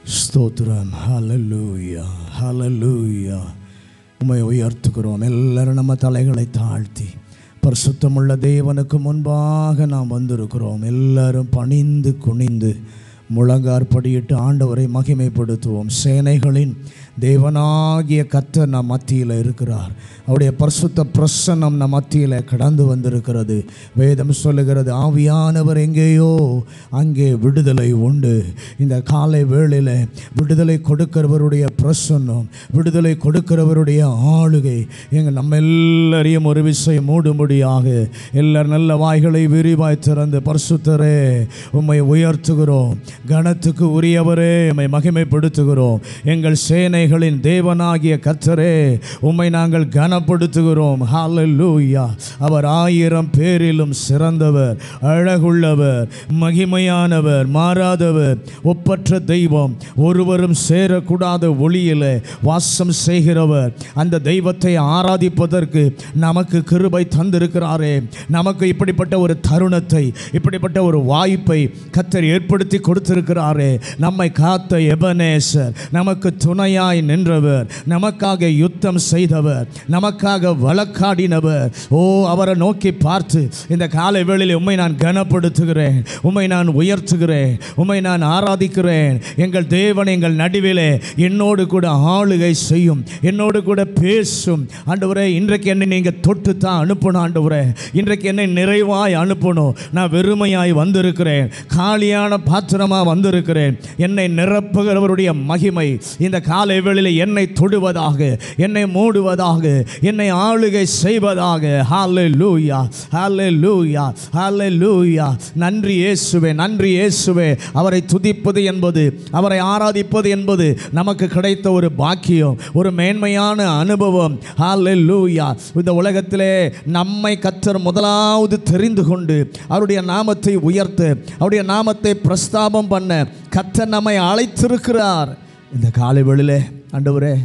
ஸ்தோத்திரம் ஹalleluya ஹalleluya உம்மை உயர்த்துகிறோம் எல்லாரும் நம்ம தலைகளை தாழ்த்தி பரிசுத்தமுள்ள தேவனுக்கு முன்பாக நாம் வந்திருக்கிறோம் எல்லாரும் பணிந்து குனிந்து முழங்காற்படியிட்டு ஆண்டவரை மகிமைப்படுத்துவோம் சேனைகளின் தேவனாகிய கர்த்தர் நம் மத்தியில் இருக்கிறார் அவருடைய பரிசுத்த பிரசன்னம் நம் மத்தியில் கடந்து வந்திருக்கிறது வேதம் சொல்லுகிறது ஆவியானவர் எங்கேயோ அங்கே விடுதலை உண்டு இந்த காலை வேளையில் விடுதலை கொடுக்கிறவருடைய பிரசன்னம் விடுதலை கொடுக்கிறவருடைய ஆளுகை எங்கள் நம்ம எல்லாரையும் ஒரு விஷயம் மூடும்படியாக எல்லாரும் நல்ல வாய்களை விரிவாய் திறந்து பரிசுத்தரே உம்மை உயர்த்துகிறோம் கனத்துக்கு உரியவரே உம்மை மகிமைப்படுத்துகிறோம் எங்கள் சேனைகளின் தேவனாகிய கர்த்தரே உம்மை நாங்கள் கனப்படுத்துகிறோம் ஹalleluya அவர் ஆயிரம் பேரிலும் சிறந்தவர் அழகுள்ளவர் மகிமையானவர் மாறாதவர் ஒப்பற்ற தெய்வம் ஒருவரும் சேரக்கூடாத ஒளியிலே வாசம் செய்கிறவர் அந்த தெய்வத்தை ஆராதிப்பதற்கு நமக்கு கிருபை தந்திருக்கிறாரே நமக்கு இப்படிப்பட்ட ஒரு தருணத்தை இப்படிப்பட்ட ஒரு வாய்ப்பை கத்தர் ஏற்படுத்தி கொடுத்திருக்கிறாரே நம்மை காத்த எபனேசர் நமக்கு துணையாய் நின்றவர் நமக்காக யுத்தம் செய்தவர் நமக்காக வழக்காடினவர் ஓ அவரை நோக்கி பார்த்து இந்த காலை வேளையில் உம்மை நான் கனப்படுத்துகிறேன் உம்மை நான் உயர்த்துகிறேன் உம்மை நான் ஆராதிக்கிறேன் எங்கள் தேவன் எங்கள் நடுவிலே என்னோடு கூட ஆளுகை செய்யும் என்னோடு கூட பேசும் ஆண்டவரே இன்றைக்கு என்னை நீங்கள் தொட்டு தான் அனுப்பணும் ஆண்டவரே இன்றைக்கு என்னை நிறைவாய் அனுப்பணும் நான் வெறுமையாய் வந்திருக்கிறேன் காலியான பாத்திரமாக வந்திருக்கிறேன் என்னை நிரப்புகிறவருடைய மகிமை இந்த காலை வேளையில் என்னை தொடுவதாக என்னை மூடுவதாக என்னை ஆளுகை செய்வதாக ஹாலே லூயா ஹாலே லூயா ஹாலே லூயா நன்றி இயேசுவே நன்றி இயேசுவே அவரை துதிப்பது என்பது அவரை ஆராதிப்பது என்பது நமக்கு கிடைத்த ஒரு பாக்கியம் ஒரு மேன்மையான அனுபவம் ஹாலே லூயா இந்த உலகத்திலே நம்மை கத்தர் முதலாவது தெரிந்து கொண்டு அவருடைய நாமத்தை உயர்த்த அவருடைய நாமத்தை பிரஸ்தாபம் பண்ண கத்தர் நம்மை அழைத்திருக்கிறார் இந்த காலை வேளையிலே ஆண்டவரே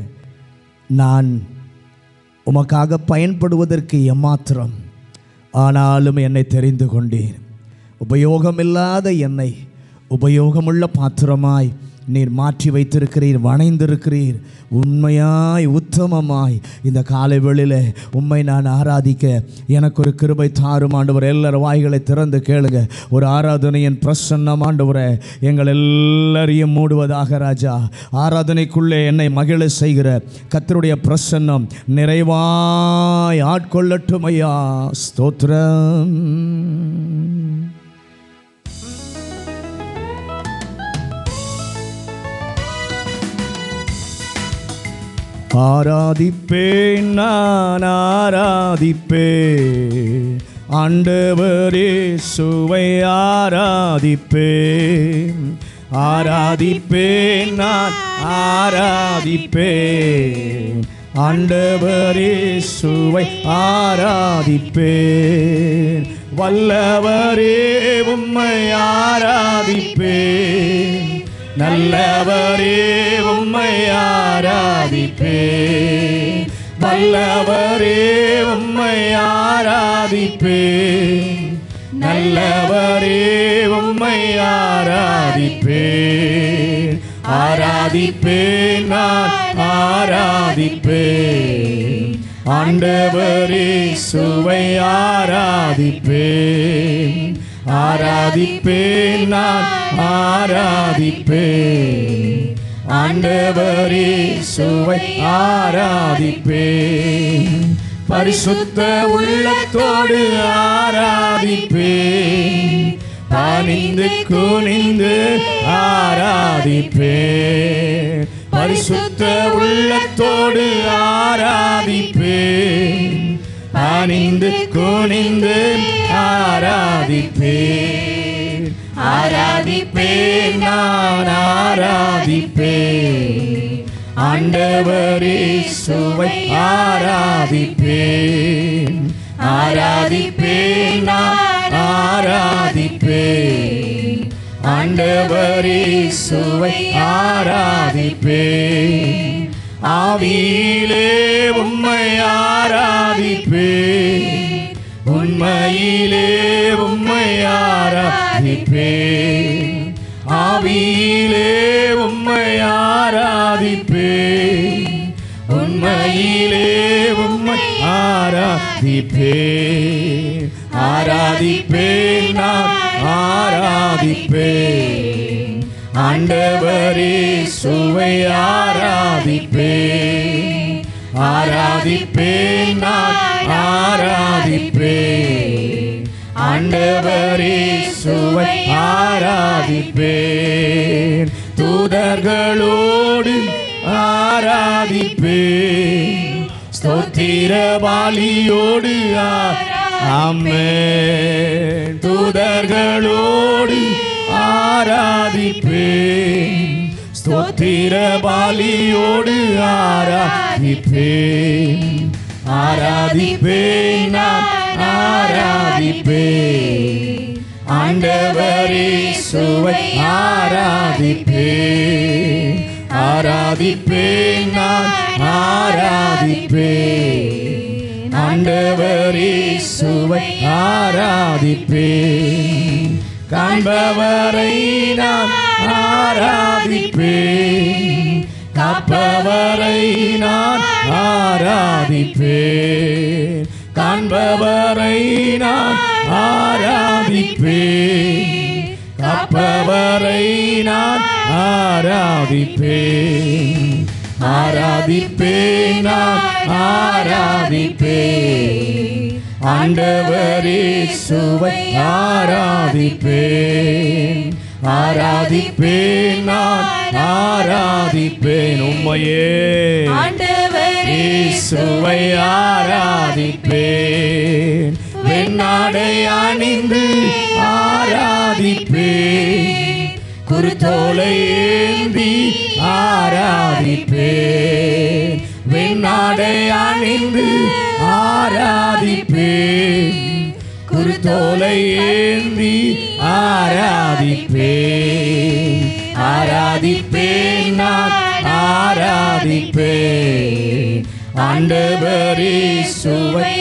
நான் உமக்காக பயன்படுவதற்கு எம்மாத்திரம் ஆனாலும் என்னை தெரிந்து கொண்டீர் உபயோகமில்லாத என்னை உபயோகமுள்ள பாத்திரமாய் நீர் மாற்றி வைத்திருக்கிறீர் வணைந்திருக்கிறீர் உண்மையாய் உத்தமமாய் இந்த காலை வேளையில உண்மை நான் ஆராதிக்க எனக்கு ஒரு கிருபை தாரும் ஆண்டவர் எல்லாரும் வாய்களை திறந்து கேளுங்க ஒரு ஆராதனையின் பிரசன்னம் ஆண்டவரே எங்கள் எல்லாரையும் மூடுவதாக ராஜா ஆராதனைக்குள்ளே என்னை மகிழ செய்கிற கத்தருடைய பிரசன்னம் நிறைவாய் ஆட்கொள்ளட்டும் ஐயா ஸ்தோத்திரம் ஆராதிப்பேன் நான் ஆராதிப்பேன் ஆண்டவரே சுவை ஆராதிப்பேன் ஆராதிப்பேன் நான் ஆராதிப்பேன் ஆண்டவரே சுவை ஆராதிப்பேன் வல்லவரே உம்மை ஆராதிப்பேன் நல்லவரே உம்மை ஆராதிப்பேன் வல்லவரே உம்மை ஆராதிப்பேன் நல்லவரே உம்மை ஆராதிப்பேன் ஆராதிப்பேன் நான் ஆராதிப்பேன் ஆண்டவரே சுவை ஆராதிப்பேன் ஆராதிப்பேன் நான் ஆராதிப்பேன் ஆண்டவரே சுவை ஆராதிப்பேன் பரிசுத்த உள்ளத்தோடு ஆராதிப்பேன் பணிந்து குனிந்து ஆராதிப்பேன் பரிசுத்த உள்ளத்தோடு ஆராதிப்பேன் பணிந்து குனிந்து ஆராதிப்பேன் ஆராதிப்பேன் நான் ஆராதிப்பேன் ஆண்டவரே சுவை ஆராதிப்பேன் ஆராதிப்பேன் நான் ஆராதிப்பேன் ஆண்டவரே சுவை ஆராதிப்பேன் ஆவியிலே உம்மை ஆராதிப்பேன் உண்மையிலே உம்மை ஆராதிப்பேன் ஆவியிலே உம்மை ஆராதிப்பேன் ஆராதிப்பேன் நான் ஆராதிப்பேன் ஆண்டவரே சுவை ஆராதிப்பேன் ஆராதிப்பேன் நான் ஆராதிப்பேன் ஆண்டவரே சுவை ஆராதிப்பேன் தூதர்களோடு ஆராதிப்பேன் ஸ்தோத்திர பாலியோடு ஆமென் தூதர்களோடு ஆராதிப்பேன் ஸ்தோத்திர பாலியோடு ஆராதிப்பேன் ஆராதிப்பேன் நான் ஆராதிப்பேன் ஆண்டவரே சுவை ஆராதிப்பேன் ஆராதிப்பேன் நான் ஆராதிப்பேன் ஆண்டவரே சுவை ஆராதிப்பேன் காண்பவரை நான் ஆராதிப்பேன் காப்பவரை நான் ஆராதிப்பேன் காண்பவரை நான் ஆராதிப்பேன் காப்பவரை நான் ஆராதிப்பேன் ஆராதிப்பேன் நான் ஆராதிப்பேன் ஆண்டவரே சுவை ஆராதிப்பேன் ஆராதிப்பேன் நான் ஆராதிப்பேன் உம்மையே ஆண்டவரே இயேசுவை ஆராதிப்பேன் வெண்ணாடை அணிந்து ஆராதிப்பேன் குருத்தோலை ஏந்தி ஆராதிப்பேன் வெண்ணாடை அணிந்து ஆராதிப்பேன் குருத்தோலை ஏந்தி ஆராதிப்பேன் ஆராதிப்பேன் நான் ஆராதிப்பேன் ஆண்டவரே சுவை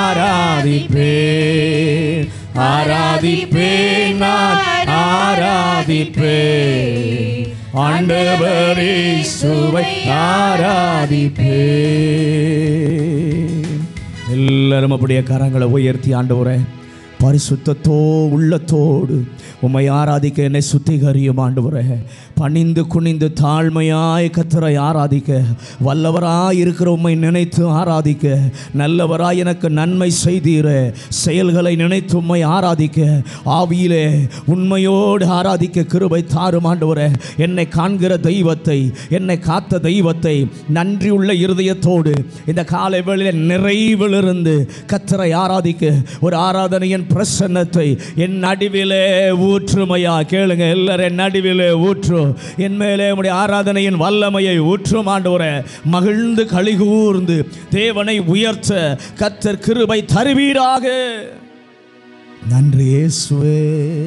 ஆராதிப்பேன் ஆராதிப்பேன் நான் ஆராதிப்பேன் ஆண்டவரே சுவை ஆராதிப்பேன் எல்லாரும் அப்படியே கரங்களை உயர்த்தி ஆண்டவரே பரிசுத்தத்தோ உள்ளத்தோடு உம்மை ஆராதிக்க என்னை சுத்திகரியும் ஆண்டவரே பணிந்து குனிந்து தாழ்மையாய் கத்தரை ஆராதிக்க வல்லவராய் இருக்கிற உம்மை நினைத்து ஆராதிக்க நல்லவராய் எனக்கு நன்மை செய்தீர செயல்களை நினைத்து உம்மை ஆராதிக்க ஆவியிலே உண்மையோடு ஆராதிக்க கிருபை தாரும் ஆண்டவரே என்னை காண்கிற தெய்வத்தை என்னை காத்த தெய்வத்தை நன்றியுள்ள இருதயத்தோடு இந்த காலை வேளையில் நிறைவிலிருந்து கத்தரை ஆராதிக்க ஒரு ஆராதனையின் பிரசன்னத்தை என் நடுவிலே ஊற்றுமையா கேளுங்க எல்லாரும் என் நடுவிலே ஊற்றும் என் மேலே உடைய ஆராதனையின் வல்லமையை ஊற்றும் ஆண்டவரே மகிழ்ந்து கழிகூர்ந்து தேவனை உயர்த்த கத்தர் கிருபை தருவீராக நன்றி இயேசுவே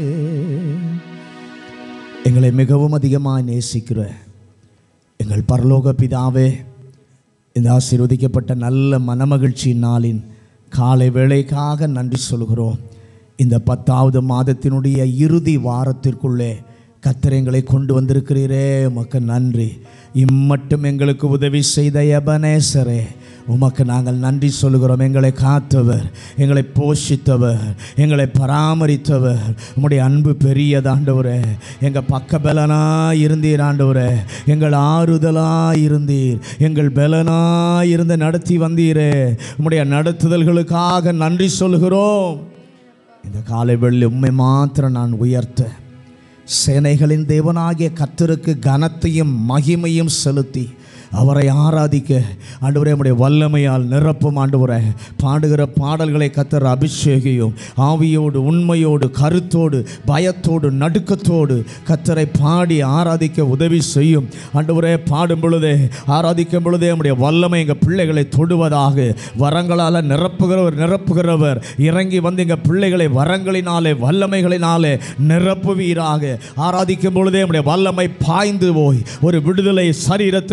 எங்களை மிகவும் அதிகமாக நேசிக்கிற எங்கள் பரலோக பிதாவே இந்த ஆசீர்வதிக்கப்பட்ட நல்ல மனமகிழ்ச்சி நாளின் காலை வேளைக்காக நன்றி சொல்கிறோம் இந்த பத்தாவது மாதத்தினுடைய இறுதி வாரத்திற்குள்ளே கத்தர் எங்களை கொண்டு வந்திருக்கிறீரே உமக்கு நன்றி இம்மட்டும் எங்களுக்கு உதவி செய்த எபனேசரே உமக்கு நாங்கள் நன்றி சொல்கிறோம் எங்களை காத்தவர் எங்களை போஷித்தவர் எங்களை பராமரித்தவர் உம்முடைய அன்பு பெரியதாண்டவரே எங்கள் பக்கபலனாக இருந்தீர் ஆண்டவரே எங்கள் ஆறுதலாக இருந்தீர் எங்கள் பலனாக இருந்து நடத்தி வந்தீரே உம்முடைய நடத்துதல்களுக்காக நன்றி சொல்கிறோம் இந்த காலை வெள்ளி உண்மை மாத்திரம் நான் உயர்த்த சேனைகளின் தேவனாகிய கத்தருக்கு கனத்தையும் மகிமையும் செலுத்தி அவரை ஆராதிக்க ஆண்டவரே நம்முடைய வல்லமையால் நிரப்பும் ஆண்டவரே பாடுகிற பாடல்களை கத்தர் அபிஷேகியும் ஆவியோடு உண்மையோடு கருத்தோடு பயத்தோடு நடுக்கத்தோடு கத்தரை பாடி ஆராதிக்க உதவி செய்யும் ஆண்டவரே பாடும் பொழுதே ஆராதிக்கும் பொழுதே நம்முடைய வல்லமை எங்கள் பிள்ளைகளை தொடுவதாக வரங்களால் நிரப்புகிறவர் நிரப்புகிறவர் இறங்கி வந்து எங்கள் பிள்ளைகளை வரங்களினாலே வல்லமைகளினாலே நிரப்புவீராக ஆராதிக்கும் பொழுதே நம்முடைய வல்லமை பாய்ந்து போய் ஒரு விடுதலை சரீரத்திலே தருவார்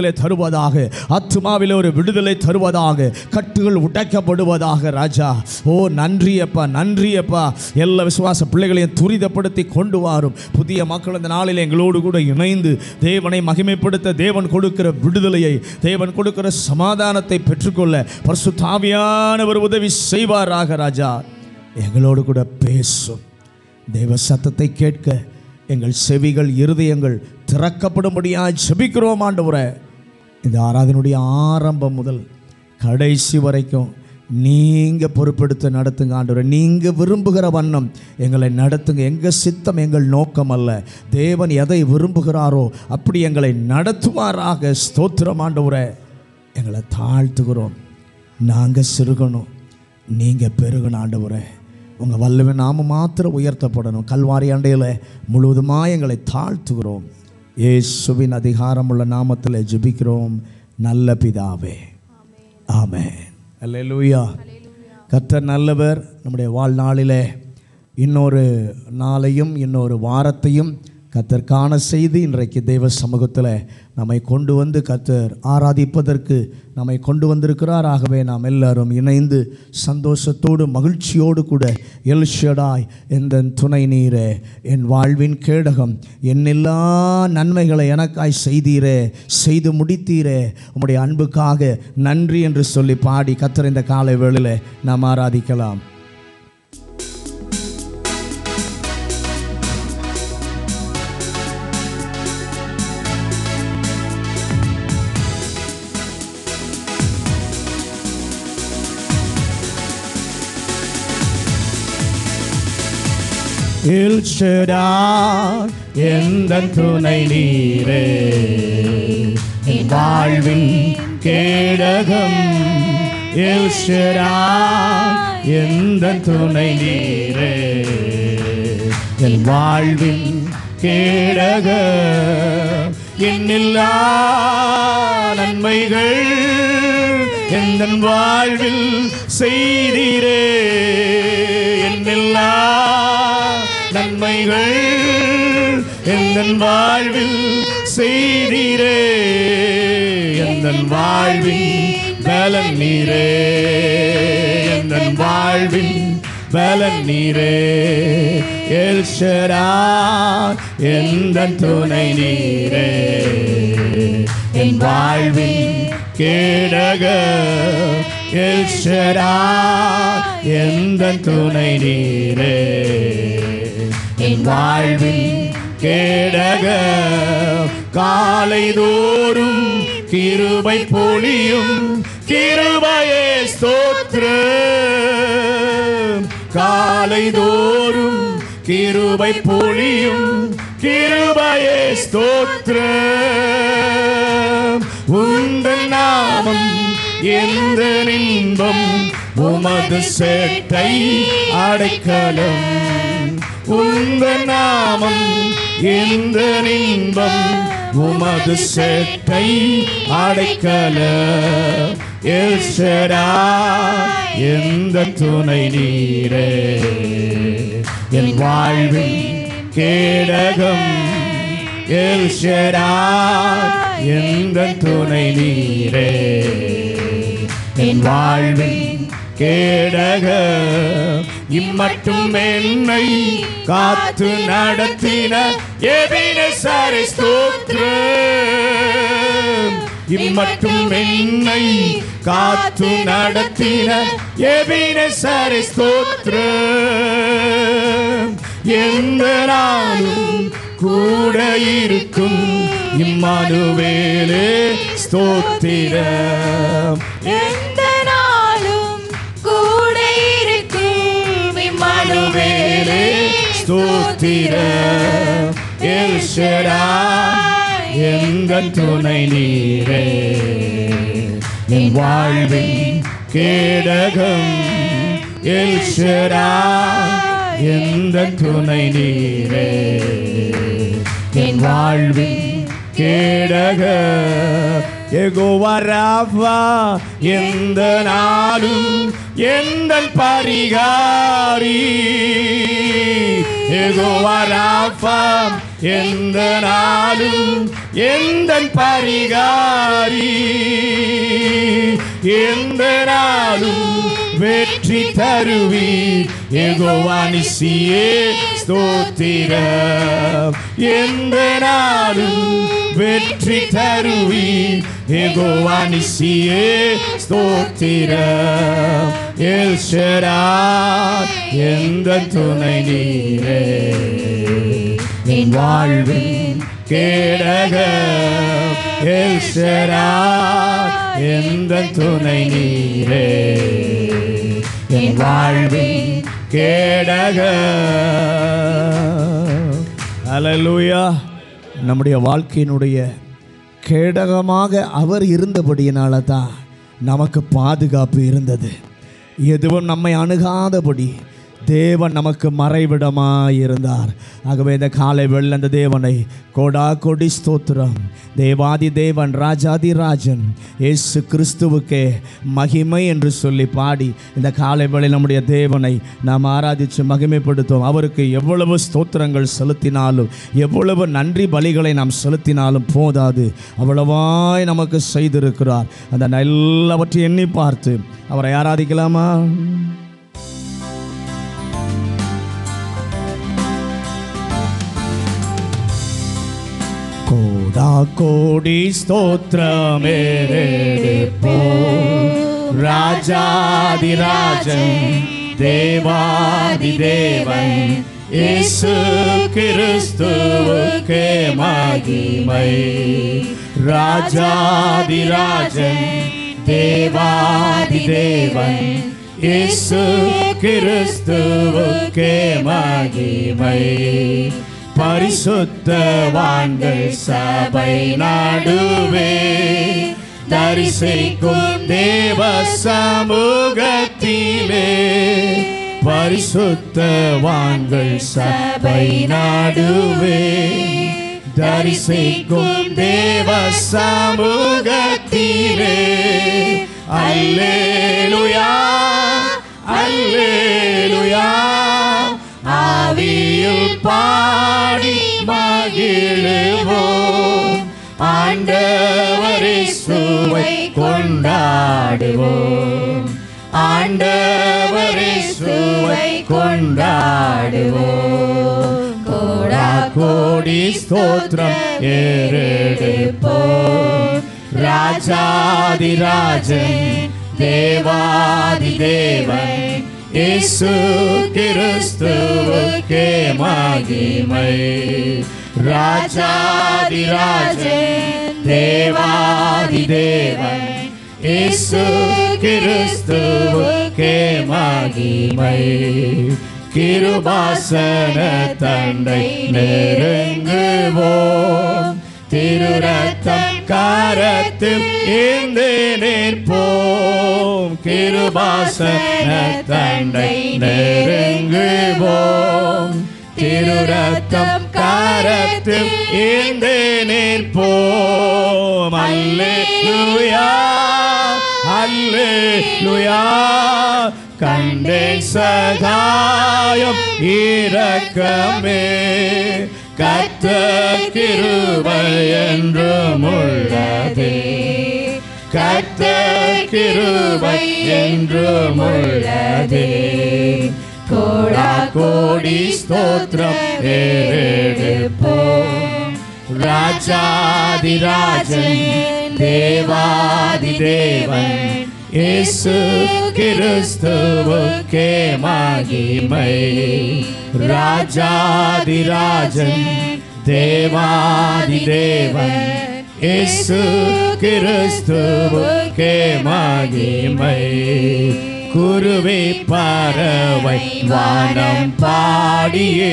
தருவதாக ஆத்மாவில் ஒரு விடுதலை தருவதாக கட்டுகள் உடைக்கப்படுவதாக ராஜா ஓ நன்றி அப்பா நன்றி அப்பா எல்லா விசுவாச பிள்ளைகளையும் துரிதப்படுத்தி கொண்டு வாரும் புதிய மக்கள் இந்த நாளில் எங்களோடு கூட இணைந்து தேவனை மகிமைப்படுத்த தேவன் கொடுக்கிற விடுதலையை தேவன் கொடுக்கிற சமாதானத்தை பெற்றுக்கொள்ள பரிசுத்தாவியானவர் உதவி செய்வாராக ராஜா எங்களோடு கூட பேசும் தெய்வ சத்தத்தை கேட்க எங்கள் செவிகள் இருதயங்கள் திறக்கப்படும்படியாக ஜெபிக்கிறோம் ஆண்டவரே இந்த ஆராதனுடைய ஆரம்பம் முதல் கடைசி வரைக்கும் நீங்கள் பொறுப்பெடுத்து நடத்துங்க ஆண்டவரே நீங்கள் விரும்புகிற வண்ணம் எங்களை நடத்துங்க எங்கள் சித்தம் எங்கள் நோக்கம் அல்ல தேவன் எதை விரும்புகிறாரோ அப்படி எங்களை நடத்துவாராக ஸ்தோத்திரம் ஆண்டவரே எங்களை தாழ்த்துகிறோம் நாங்கள் சிறுகணும் நீங்கள் பெருகணும் ஆண்டவரே உங்கள் வல்லமை நாம மாத்திரம் உயர்த்தப்படணும் கல்வாரி அண்டையில் முழுவதுமாக எங்களை தாழ்த்துகிறோம் இயேசுவின் அதிகாரமுள்ள நாமத்தில் ஜெபிக்கிறோம் நல்ல பிதாவே ஆமென் அல்லேலூயா கர்த்தர் நல்லவர் நம்முடைய வாழ்நாளிலே இன்னொரு நாளையும் இன்னொரு வாரத்தையும் கர்த்தர் காண செய்து இன்றைக்கு தெய்வ சமூகத்தில் நம்மை கொண்டு வந்து கர்த்தர் ஆராதிப்பதற்கு நம்மை கொண்டு வந்திருக்கிறார் ஆகவே நாம் எல்லாரும் இணைந்து சந்தோஷத்தோடு மகிழ்ச்சியோடு கூட எல்ஷடாய் எந்த துணை நீரே என் வாழ்வின் கேடகம் என்னெல்லா நன்மைகளை எனக்காய் செய்தீரே செய்து முடித்தீரே உம்முடைய அன்புக்காக நன்றி என்று சொல்லி பாடி கர்த்தர் இந்த காலை வேளையில் நாம் ஆராதிக்கலாம் எல்ஷடாய் எந்த துணை நீரே என் வாழ்வின் கேடகம் எல்ஷடாய் எந்த துணை நீரே என் வாழ்வின் கேடகம் என்னில்லா நன்மைகள் எந்த வாழ்வில் செய்தீரே என்னில்லா நன்மைகள் எந்த வாழ்வில் செய்தீரே எந்த வாழ்வின் பலன் நீரே எந்த வாழ்வின் பலன் நீரே எல்ஷரா எந்த துணை நீரே என் வாழ்வின் கேடக எல்ஷரா எந்த துணை நீரே என் வாழ்வின் கேடக காலை தோறும் கிருபை பொழியும் கிருபையே ஸ்தோத்திரம் காலை தோறும் கிருபை பொழியும் கிருபையே ஸ்தோத்திரம் உந்தன் நாமம் எந்த இன்பம் உமது சேட்டை அடைக்கலம் உந்த நாமம் எந்த இன்பம் உமது சேட்டை அடைக்கல எல்ஷரா எந்த துணை நீரே என் வாழ்வின் கேடகம் எல்ஷரா எந்த துணை நீரே என் வாழ்வின் கேடக இம்மட்டும் என்னை காத்து நடத்தின எபினசாரி ஸ்தோத்திரம் இம்மட்டும் என்னை காத்து நடத்தின எபினசாரி ஸ்தோத்திரம் எந்த நாளும் கூட இருக்கும் இம்மானுவேலே ஸ்தோத்திரம் எந்த நாளும் கூட இருக்கும் இம்மானுவேலே ஸ்தோத்திரம் எல்ஷரா எங்கள் துணை நீரே என் வாழ்வின் கேடகம் எல்ஷரா எந்த துணை நீரே என் வாழ்வின் கேடக எகோவராவா எந்த நாளும் எந்த பரிகாரி எகோவராவா எந்த நாளும் எந்த பரிகாரி எந்த நாளும் வெற்றி தருவீர் எகோவானிசியே ஸ்தோத்திரம் எந்த நாளும் வெற்றி தருவீர் எகோவானிசியே ஸ்தோத்திரம் எல்ஷராய் எந்த துணை நீரே என் வாழ்வின் கேடக எல்ஷராய் எந்த துணை நீரே என் வாழ்வின் கேடக அலலூயா நம்முடைய வாழ்க்கையினுடைய கேடகமாக அவர் இருந்தபடியினால தான் நமக்கு பாதுகாப்பு இருந்தது எதுவும் நம்மை அணுகாதபடி தேவன் நமக்கு மறைவிடமாய் இருந்தார் ஆகவே இந்த காலை வெள்ள அந்த தேவனை கோடா கொடி ஸ்தோத்திரம் தேவாதி தேவன் ராஜாதி ராஜன் இயேசு கிறிஸ்துவுக்கே மகிமை என்று சொல்லி பாடி இந்த காலை வேளை நம்முடைய தேவனை நாம் ஆராதித்து மகிமைப்படுத்துவோம் அவருக்கு எவ்வளவு ஸ்தோத்திரங்கள் செலுத்தினாலும் எவ்வளவு நன்றி பலிகளை நாம் செலுத்தினாலும் போதாது அவ்வளவாய் நமக்கு செய்திருக்கிறார் அந்த எல்லாவற்றை எண்ணி பார்த்து அவரை ஆராதிக்கலாமா கோடா கோடி ஸ்தோத்திரமேரேப்போ ராஜாதி ராஜன் தேவாதி தேவன் இயேசு கிறிஸ்துவுக்கே மகிமை ராஜாதி ராஜன் தேவாதி தேவன் இயேசு கிறிஸ்துவுக்கே மகிமை பரிசுத்தவான்கள் சபை நாடுவே தரிசிக்கும் தேவ சமூகத்திலே பரிசுத்தவான்கள் சபை நாடுவே தரிசிக்கும் தேவ சமூகத்திலே அல்லேலுயா அல்லேலுயா ஆவியில் பாடி மகிழுவோம் ஆண்டவரை சுவை கொண்டாடுவோம் ஆண்டவரை சுவை கொண்டாடுவோம் கோடா கோடி ஸ்தோத்திரம் ஏறெடுப்போம் ராஜாதி ராஜன் தேவாதி தேவன் இயேசு கிறிஸ்துவுக்கே மகிமை ராஜாதி ராஜன் தேவாதி தேவன் இயேசு கிறிஸ்துவுக்கே மகிமை கிருபாசன தண்டை நெருங்குவோம் திருரத்தம் காரத்தில் இருந்து நிற்போம் கிருபாசன தண்டை நெருங்குவோம் திருரத்தம் காரத்தில் இருந்து நிற்போம் அல்லேலூயா அல்லேலூயா கண்டேன் சகாயம் இரக்கமே கத்த கிருபை என்றும் உள்ளதே கத்த கிருபை என்றும் உள்ளதே கோடா கோடி ஸ்தோத்திரம் ஏறெடுப்போம் ராஜாதி ராஜன் தேவாதி தேவன் இயேசு கிறிஸ்துவுக்கே மகிமை ராஜாதி ராஜன் தேவாதி தேவன் இயேசு கிறிஸ்துவுக்கே மகிமை குருவி பறவை வானம் பாடியே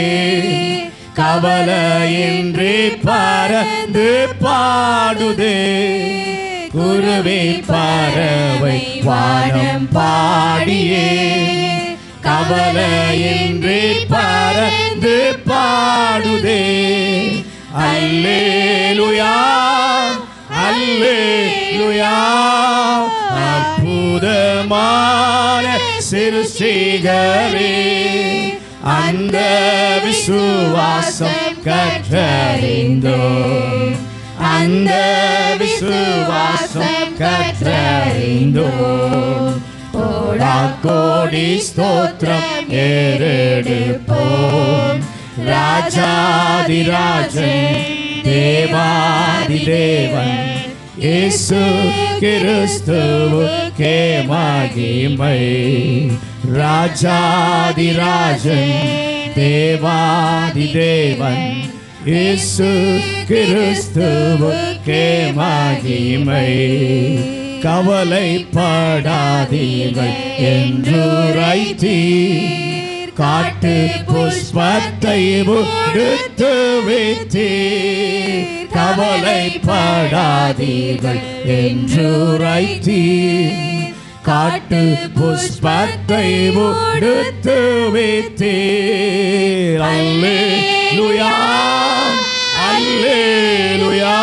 கவலையின்றி பறந்து பாடுதே குருவி பறவை வானம் பாடியே கவலையின்றி பறந்து பாடுதே அல்லேலுயா அல்லேலுயா அற்புதமான சிறுசிகரே அந்த விசுவாசம் கற்றறிந்தோம் அந்த விசுவாசம் கற்றறிந்தோம் கோடா கோடி ஸ்தோத்திரம் ஏறெடுப்போம் ராஜாதிராஜன் தேவாதி தேவன் இயேசு கிறிஸ்துவுக்கே மகிமை ராஜாதிராஜன் தேவாதி தேவன் இயேசு கிறிஸ்துவுக்கே மகிமை கவலைப்படாதீர்கள் என்றுரைத்தீர் காட்டு புஷ்பத்தை உடுத்து வைத்தீர் கவலைப்படாதீர்கள் என்றுரைத்தீர் காட்டு புஷ்பத்தை உடுத்து வைத்தீர் அல்லேலூயா அல்லேலூயா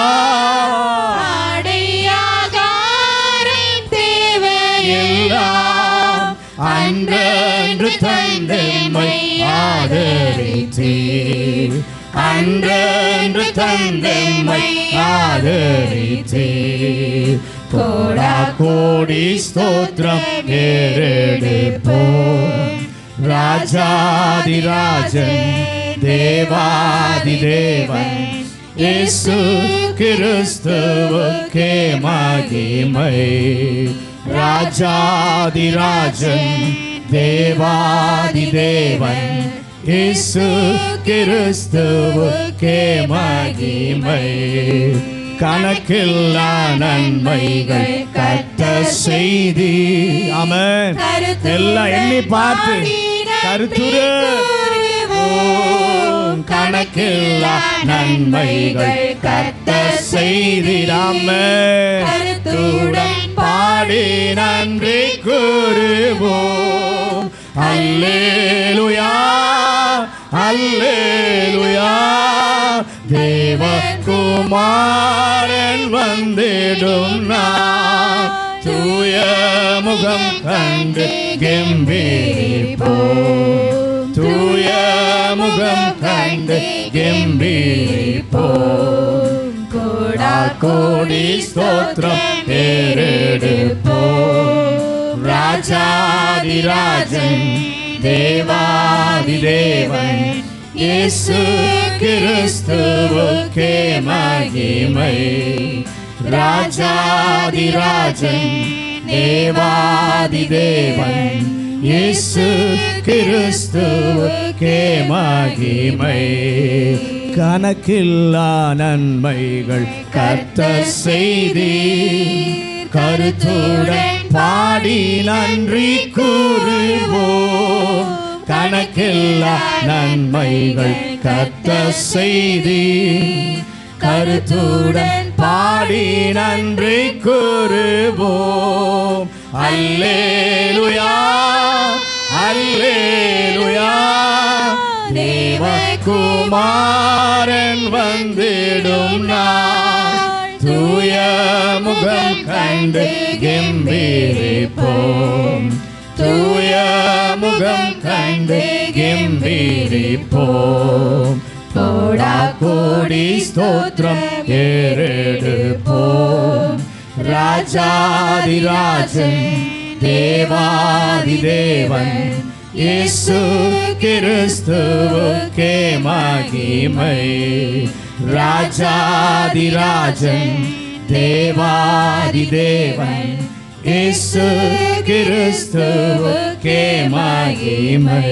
அடையாகாரம் தேவையில்லை எல்லாம் அன்றன்று தந்தெம்மை ஆதரித்தீர் அன்றன்று தந்தெம்மை ஆதரித்தீர் கோடா கோடி ஸ்தோத்திரம் ஏறெடுப்போம் ராஜாதிராஜன் தேவாதி தேவன் இயேசு கிறிஸ்துவுக்கே மகிமை ராஜாதிராஜன் தேவாதி தேவன் இயேசு கிறிஸ்துவுக்கே மகிமை கணக்கில்லா நன்மைகள் கத்த செய்தி ஆமென் எல்லாம் எண்ணி பார்த்து கருத்துரு ஓம் கணக்கில்லா நன்மைகள் கத்த செய்திடாமே கருத்துடன் பாடி நன்றி கூறுவோம் அல்லேலுயா அல்லேலுயா தேவகுமாரன் வந்திடும் நான் தூய முகம் கண்டு கெம்பீரிப்போம் தூய முகம் கண்டு கெம்பீரிப்போம் கோடா கோடி ஸ்தோத்திரம் ஏறெடுப்போம் ராஜாதிராஜன் தேவாதி தேவன் இயேசு கிறிஸ்துவுக்கே மகிமை ராஜாதிராஜன் தேவாதி தேவன் இயேசு கிறிஸ்துவுக்கே மகிமை கணக்கில்லா நன்மைகள் கர்த்த செய்தி கருத்துடன் பாடி நன்றி கூறுவோம் கணக்கில்லா நன்மைகள் கர்த்த செய்தி கருத்துடன் பாடி நன்றி கூறுவோம் அல்லேலுயா அல்லேலுயா தேவகுமாரன் வந்திடும் நாள் தூய முகம் கண்டு கெம்பீரிப்போம் தூய முகம் கண்டு கெம்பீரிப்போம் கோடா கோடி ஸ்தோத்திரம் ஏறெடுப்போம் ராஜாதிராஜன் தேவாதி தேவன் இயேசு கிறிஸ்துவுக்கே மகிமை ராஜாதிராஜன் தேவாதி தேவன் இயேசு கிறிஸ்துவுக்கே மகிமை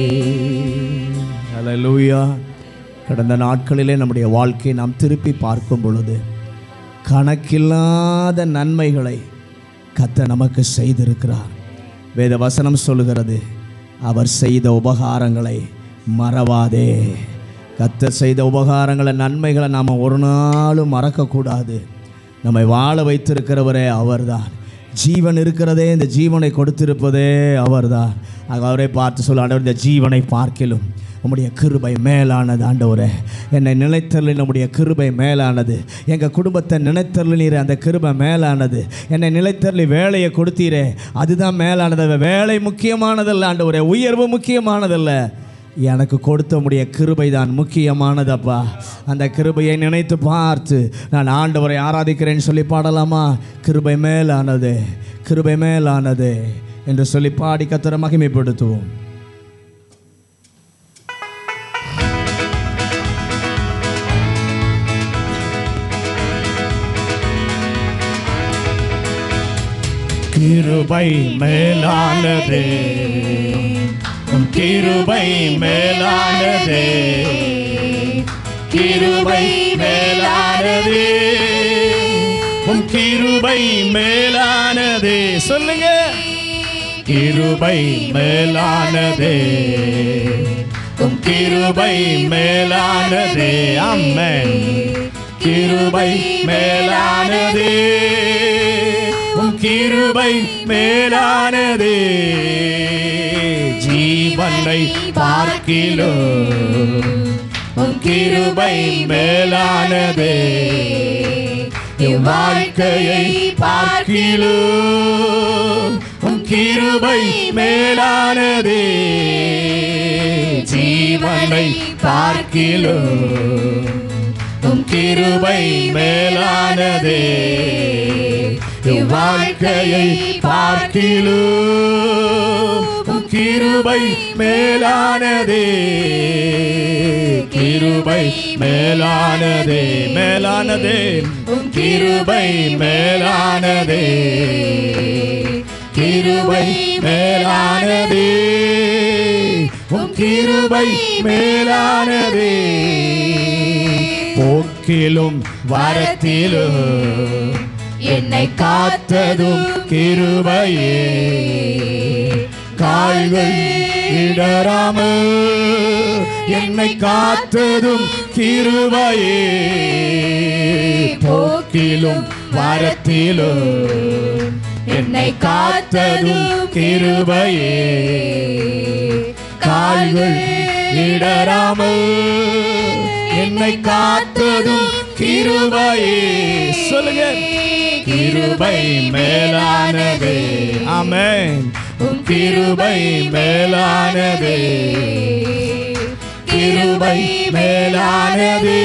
ஹalleluya கடந்த நாட்களிலே நம்முடைய வாழ்க்கையை நாம் திருப்பி பார்க்கும் பொழுது கணக்கில்லாத நன்மைகளை கத்த நமக்கு செய்திருக்கிறார் வேத வசனம் சொல்லுகிறது அவர் செய்த உபகாரங்களை மறவாதே கத்த செய்த உபகாரங்களை நன்மைகளை நாம் ஒரு நாளும் மறக்கக்கூடாது நம்மை வாழ வைத்திருக்கிறவரே அவர்தான் ஜீவன் இருக்கிறதே இந்த ஜீவனை கொடுத்திருப்பதே அவர்தான் ஆக அவரை பார்த்து சொல்ல ஆண்டவர் இந்த ஜீவனை பார்க்கிலும் உம்முடைய கிருபை மேலானது ஆண்டவரே என்னை நினைத்தருளி நம்முடைய கிருபை மேலானது எங்கள் குடும்பத்தை நினைத்தருளினீரே அந்த கிருபை மேலானது என்னை நிலைத்தருளி வேலையை கொடுத்தீரே அதுதான் மேலானது வேலை முக்கியமானதல்ல ஆண்டவரே உயர்வு முக்கியமானதல்ல எனக்கு கொடுத்த முடிய கிருபை தான் முக்கியமானதப்பா அந்த கிருபையை நினைத்து பார்த்து நான் ஆண்டவரை ஆராதிக்கிறேன்னு சொல்லி பாடலாமா கிருபை மேலானது கிருபை மேலானது என்று சொல்லி பாடி கத்தரை மகிமைப்படுத்துவோம் கிருபை மேலானதே உம் கிருபை மேலானதே கிருபை மேலானதே உம் கிருபை மேலானதே சொல்லுங்க கிருபை மேலானதே உம் கிருபை மேலானதே அம்மன் கிருபை மேலானதே உம் கிருபை மேலானதே ஜீவனை பார்க்கிலோ உம் கிருபை மேலானதே என் வாழ்க்கையை பார்க்கிலோ உம் கிருபை மேலானதே ஜீவனை பார்க்கிலோ உம் கிருபை மேலானதே என் வாழ்க்கையை பார்க்கிலோ உம் கிருபை மேலானதே கிருபை மேலானதே மேலானதே உம் கிருபை மேலானதே கிருபை மேலானதே உம் கிருபை மேலானதே போக்கிலும் வரத்திலும் என்னை காத்ததும் கிருபையே கால்கள் இடராமல் என்னை காத்ததும் கிருபையே போக்கிலும் வரத்திலும் என்னை காத்ததும் கிருபையே கால்கள் இடராமல் என்னை காத்ததும் கிருபையே சொல்லுங்க கிருபை மேலானதே ஆமென் உம் கிருபை மேலானதே கிருபை மேலானதே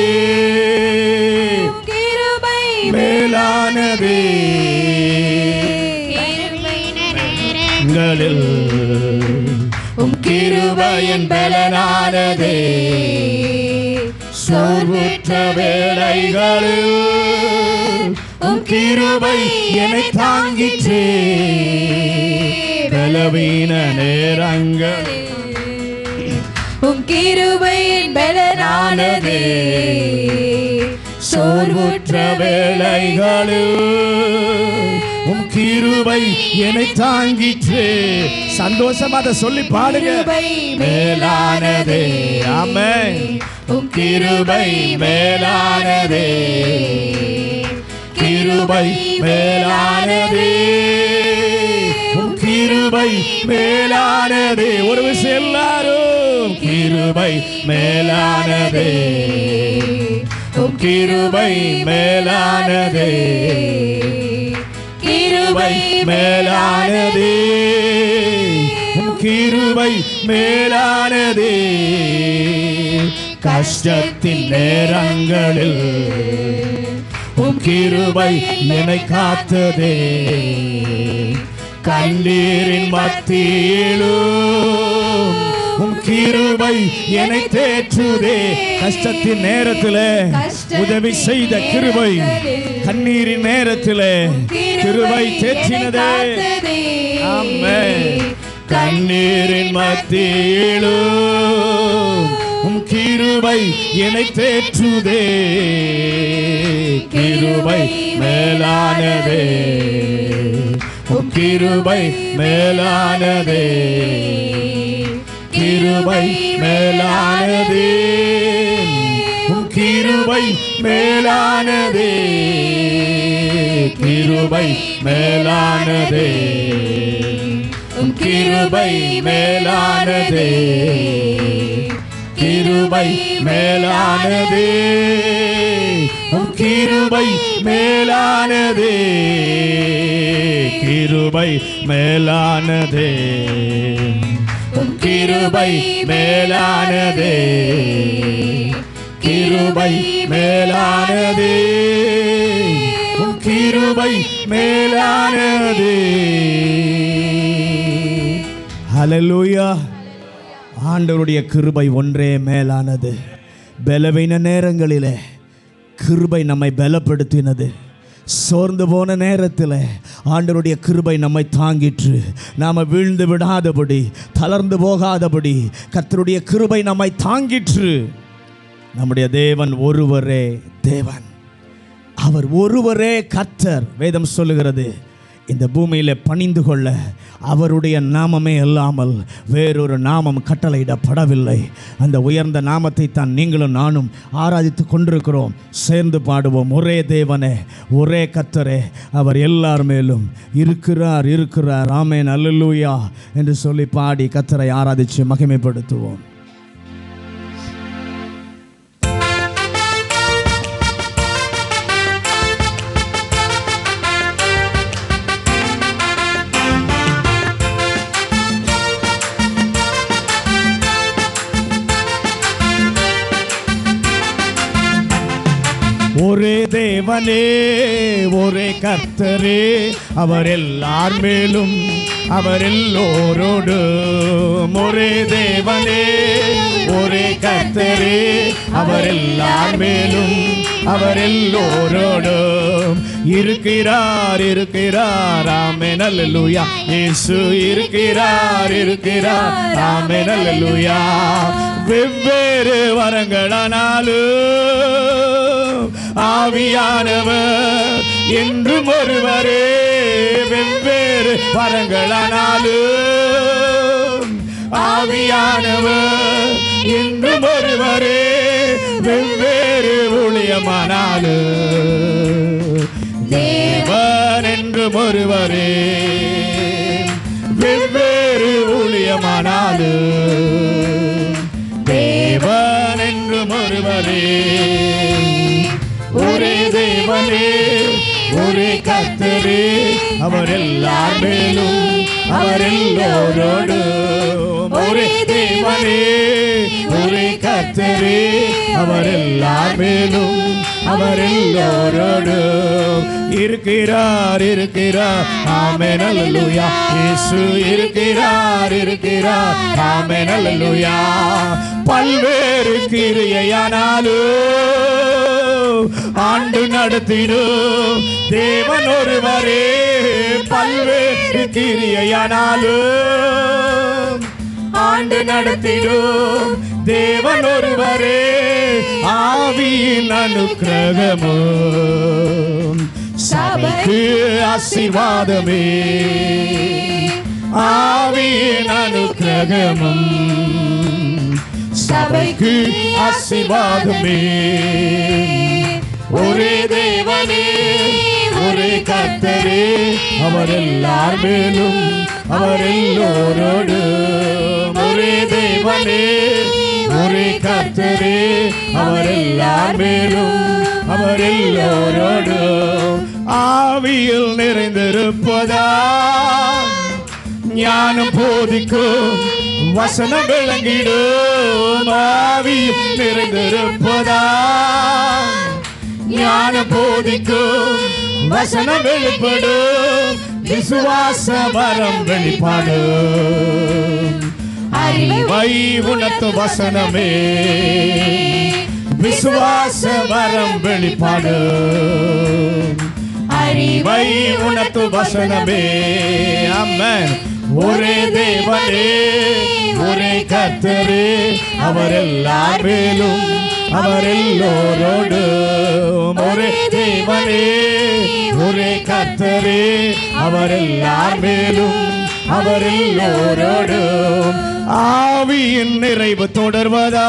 கிருபை மேலானதே எங்களில் உம் கிருபையின் பலனானதே சோர்வுற்ற வேளைகளில் உம் கிருபை என்னை தாங்கிற்றே பலவீன நேரங்களில் உம் கிருபையின் பலனானதே சோர்வுற்ற வேளைகளில் உம் கிருபை என்னை தாங்கிற்றே சந்தோஷமா அதை சொல்லி பாடுங்க கிருபை மேலானதே ஆமென் உம் கிருபை மேலானதே கிருபை மேலானதே உம் கிருபை மேலானதே ஒரு விஷயம் எல்லாரும் கிருபை மேலானதே உம் கிருபை மேலானதே கிருபை மேலானதே உம் கிருபை மேலானதே கஷ்டத்தின் நேரங்களில் உம் கிருபை என்னை காத்ததே கண்ணீரின் மத்தியிலும் உம் கிருபை என்னை தேற்றுதே கஷ்டத்தின் நேரத்திலே உதவி செய்த கிருபை கண்ணீரின் நேரத்திலே கிருபை தேற்றினதே ஆமென் கண்ணீரின் மத்தியிலும் உம் கிருபை என்னை தேற்றுதே கிருபை மேலானதே உம் கிருபை மேலானதே கிருபை மேலானதே உம் கிருபை மேலானதே கிருபை மேலானதே உம் கிருபை மேலானதே கிருபை மேலானதே உம் கிருபை மேலானதே கிருபை மேலானதே உம் கிருபை மேலானதே கிருபை மேலானதே உம் கிருபை மேலானதே ஹalleluya ஆண்டவருடைய கிருபை ஒன்றே மேலானது பலவீன நேரங்களிலே கிருபை நம்மை பலப்படுத்தினது சோர்ந்து போன நேரத்தில் ஆண்டவருடைய கிருபை நம்மை தாங்கிற்று நாம் வீழ்ந்து விடாதபடி தளர்ந்து போகாதபடி கர்த்தருடைய கிருபை நம்மை தாங்கிற்று நம்முடைய தேவன் ஒருவரே தேவன் அவர் ஒருவரே கர்த்தர் வேதம் சொல்லுகிறது இந்த பூமியில பணிந்து கொள்ள அவருடைய நாமமே இல்லாமல் வேறொரு நாமம் கட்டளையிடப்படவில்லை அந்த உயர்ந்த நாமத்தை தான் நீங்களும் நானும் ஆராதித்து கொண்டிருக்கிறோம் சேர்ந்து பாடுவோம் ஒரே தேவனே ஒரே கத்தரே அவர் எல்லார் மேலும் இருக்கிறார் இருக்கிறார் ஆமேன் அல்லூயா என்று சொல்லி பாடி கத்தரை ஆராதித்து மகிமைப்படுத்துவோம் ஒரே தேவனே ஒரே கர்த்தரே அவர் எல்லார் மேலும் அவர் எல்லோரோடும் ஒரே தேவனே ஒரே கர்த்தரே அவர் எல்லார் மேலும் அவர் எல்லோரோடும் இருக்கிறார் இருக்கிறார் ஆமே நல்லலுயா இயேசு இருக்கிறார் இருக்கிறார் ஆமே நல்லலுயா வெவ்வேறு வரங்களானாலும் ஆவியானவர் என்றும் ஒருவரே வெவ்வேறு வரங்களானாலும் ஆவியானவர் என்றும் ஒருவரே வெவ்வேறு ஊழியமானாலும் தேவன் என்றும் ஒருவரே வெவ்வேறு ஊழியமானாலும் தேவன் என்றும் ஒருவரே ஒரே தேவனே ஒரே கர்த்தரே அவர் எல்லார் மேலும் அவர் எல்லோரோடும் ஒரே தேவனே ஒரே கர்த்தரே அவர் எல்லார் மேலும் அவர் எல்லோரோடும் இருக்கிறார் இருக்கிறார் ஆமே நல்லலுயா இயேசு இருக்கிறார் இருக்கிறார் ஆமே நல்லலுயா பல்வேறு கிரியையானாலும் ஆண்டு நடத்திடும் தேவன் ஒருவரே பல்வேறு கிரியையானாலும் ஆண்டு நடத்திடும் தேவன் ஒருவரே ஆவியின் அனுக்கிரகமும் சபைக்கு ஆசீர்வாதமே ஆவியின் அனுக்கிரகமும் சபைக்கு ஆசீர்வாதமே ஒரே தேவனே ஒரே கர்த்தரே அவர் எல்லார் மேலும் அவர் எல்லோரோடு ஒரே தேவனே ஒரே கர்த்தரே அவர் எல்லார் மேலும் அவர் எல்லோரோடு ஆவியில் நிறைந்திருப்பதா ஞானம் போதிக்கும் வசனம் விளங்கிடும் ஆவியில் நிறைந்திருப்பதா ஞானம் போதிக்கும் வசனம் வெளிப்படும் விசுவாச வரம் வெளிப்பாடும் அறிவை உணர்த்து வசனமே விசுவாச வரம் வெளிப்பாடும் அறிவை உணர்த்து வசனமே அம்மன் ஒரே தேவனே ஒரே கர்த்தரே அவர் எல்லார் மேலும் அவர் எல்லோரோடு ஒரே தேவனே ஒரே கர்த்தரே அவர் எல்லார் மேலும் அவர் எல்லோரோடு ஆவியின் நிறைவு தொடர்வதா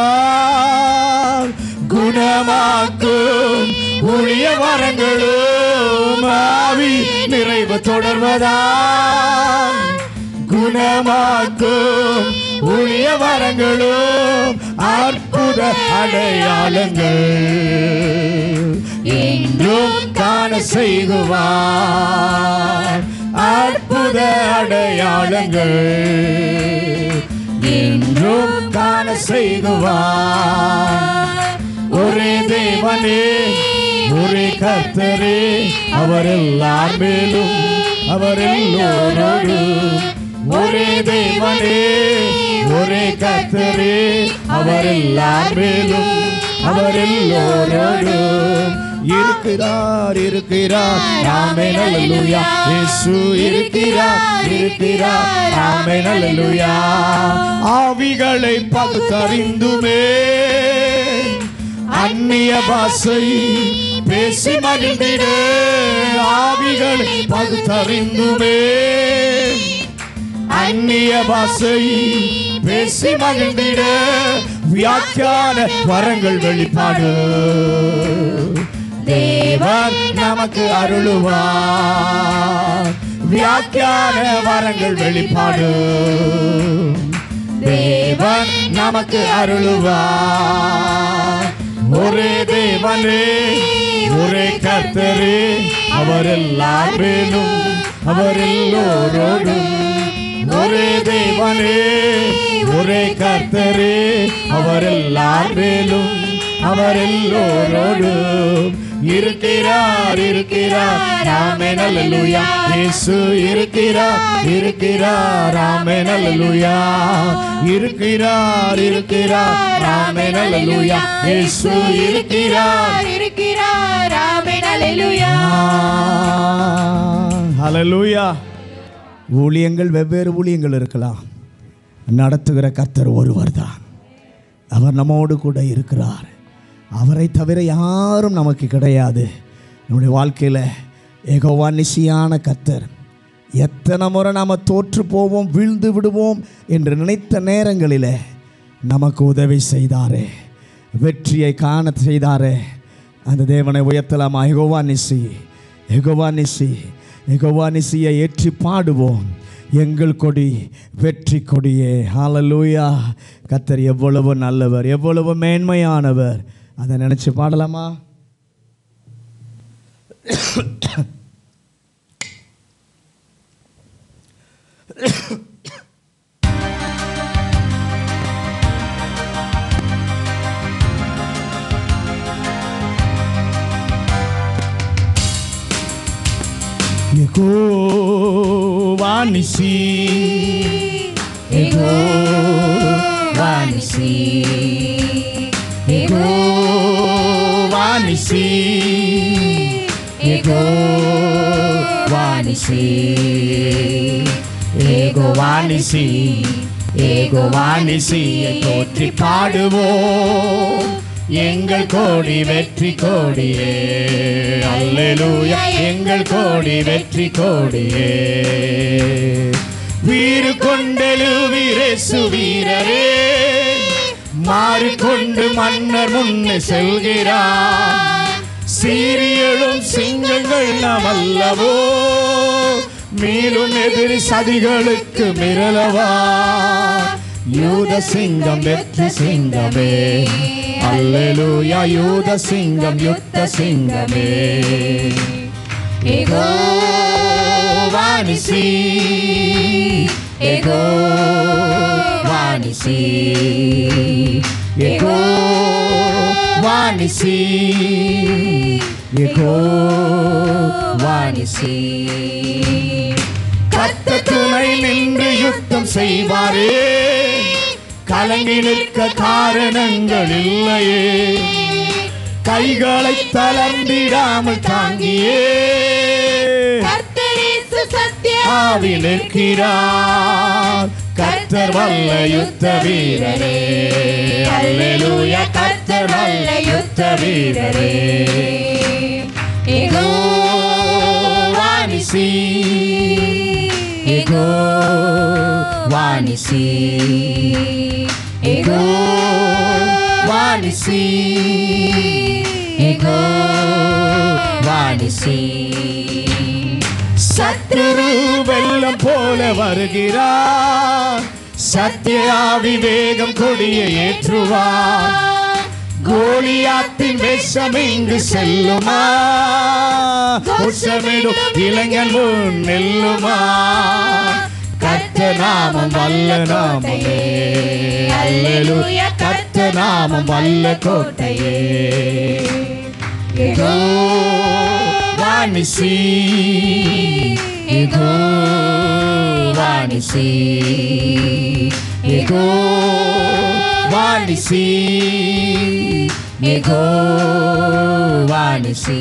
குணமாக்கும் ஊழிய வரங்களும் ஆவி நிறைவு தொடர்வதா குணமாக்கும் ஊழிய வரங்களும் அற்புத அடையாளங்கள் என்றும் காண செய்குவார் அற்புத அடையாளங்கள் என்றும் காண செய்குவார் ஒரே தேவனே ஒரே கர்த்தரே அவர் எல்லார் மேலும் அவர் எல்லோரோடும் ஒரே தேவனே ஒரே கர்த்தரே அவர் எல்லார் மேலும் அவர் எல்லோரோடும் இருக்கிறார் இருக்கிறார் ஆமே நல்லேலூயா இயேசு இருக்கிறார் இருக்கிறார் ஆமே நல்லேலூயா ஆவிகளை பகுத்தறிந்துமே அந்நிய பாஷை பேசி மகிழ்ந்திட ஆவிகளை பகுத்தறிந்துமே அந்நிய பாஷை பேசி மகிழ்ந்திட வியாக்கியான வரங்கள் வெளிப்பாடு தேவன் நமக்கு அருளுவார் வியாக்கியான வரங்கள் வெளிப்பாடு தேவன் நமக்கு அருளுவார் ஒரே தேவனே ஒரே கர்த்தரே அவர் எல்லார் மேலும் அவர் எல்லோரோடும் ஒரே தேவனே ஒரே கர்த்தரே அவர் எல்லார் மேலும் அவர் எல்லோரோடும் இருக்கிறார் இருக்கிறார் ஆமே நல்லேலூயா இயேசு இருக்கிறார் இருக்கிறார் ஆமே நல்லேலூயா இருக்கிறார் இருக்கிறார் ஆமே நல்லேலூயா இயேசு இருக்கிறார் இருக்கிறார் ஆமென் அல்லேலூயா ஹalleluya ஊழியங்கள் வெவ்வேறு ஊழியங்கள் இருக்கலாம் நடத்துகிற கர்த்தர் ஒருவர் தான் அவர் நம்மோடு கூட இருக்கிறார் அவரை தவிர யாரும் நமக்கு கிடையாது நம்முடைய வாழ்க்கையில் ஏகோவா நிசியான கர்த்தர் எத்தனை முறை நாம் தோற்று போவோம் வீழ்ந்து விடுவோம் என்று நினைத்த நேரங்களில் நமக்கு உதவி செய்தாரே வெற்றியை காண செய்தாரே அந்த தேவனை உயர்த்தலாமா எகோவா நிசி எகோவா நிசி எகோவா நிசியை ஏற்றி பாடுவோம் எங்கள் கொடி வெற்றி கொடியே ஹalleluya கத்தர் எவ்வளவு நல்லவர் எவ்வளவு மேன்மையானவர் அதை நினைச்சு பாடலாமா யெகோவா நிசி யெகோவா நிசி யெகோவா நிசி யெகோவா நிசி யெகோவா நிசி யெகோவா நிசியை போற்றி பாடுவோம் எங்கள் கோடி வெற்றி கோடியே அல்லேலூயா எங்கள் கோடி வெற்றி கோடியே வீறு கொண்டெழு வீரேசு வீரரே மாறிக்கொண்டு மன்னர் முன்னே செல்கிறார் சீரியலும் சிங்கங்கள் நாம் அல்லவோ மீளும் எதிரி சதிகளுக்கு மிரளவா யூத சிங்கம் வெற்றி சிங்கமே அல்லேலூயா யூத சிங்கம் யுத்த சிங்கமே ஏகோ வாணிசி ஏகோ வாணிசி ஏகோ வாணிசி ஏகோ வாணிசி கத்த துணை நின்று யுத்தம் செய்வாரே கலங்கி நிற்க காரணங்கள் இல்லையே கைகளை தளர்ந்திடாமல் தாங்கியே கர்த்தரேசு சத்திய ஆவி நிற்கிறார் கர்த்தர் வல்ல யுத்த வீரரே அல்லேலூயா கர்த்தர் வல்ல யுத்த வீரரே ஏகோ வாணிசி ஏகோ வாணிசி ஏகோ வாணிசி ஏகோ வாணிசி சத்ரு வெள்ளம் போல வருகிறார் சத்யாவி வேகம் கொடியை ஏற்றுவார் கோலியாத்தின் வேஷம் இங்கு செல்லுமா கோஷமிடும் இளைஞன் முன் நெல்லுமா கத்த கத்த நாமம் வல்ல நாமமே அல்லேலூயா கத்த நாமம் வல்ல கோட்டையே இதோ வாணிசி இதோ வாணிசி இதோ வாணிசி இதோ வாணிசி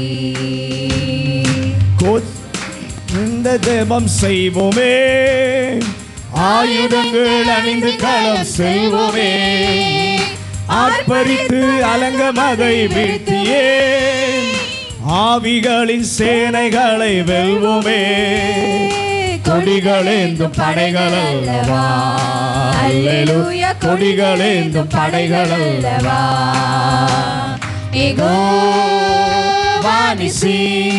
இந்த ஜெபம் செய்வோமே ஆயுதங்கள் அணிந்து களம் செல்வோமே ஆர்ப்பரித்து அலங்கமதை வீழ்த்தியே ஆவிகளின் சேனைகளை வெல்வோமே கொடிகளேந்தும் படைகள் அல்லவா அல்லேலூயா கொடிகளேந்தும் படைகள் அல்லவா இகோ வாணிசி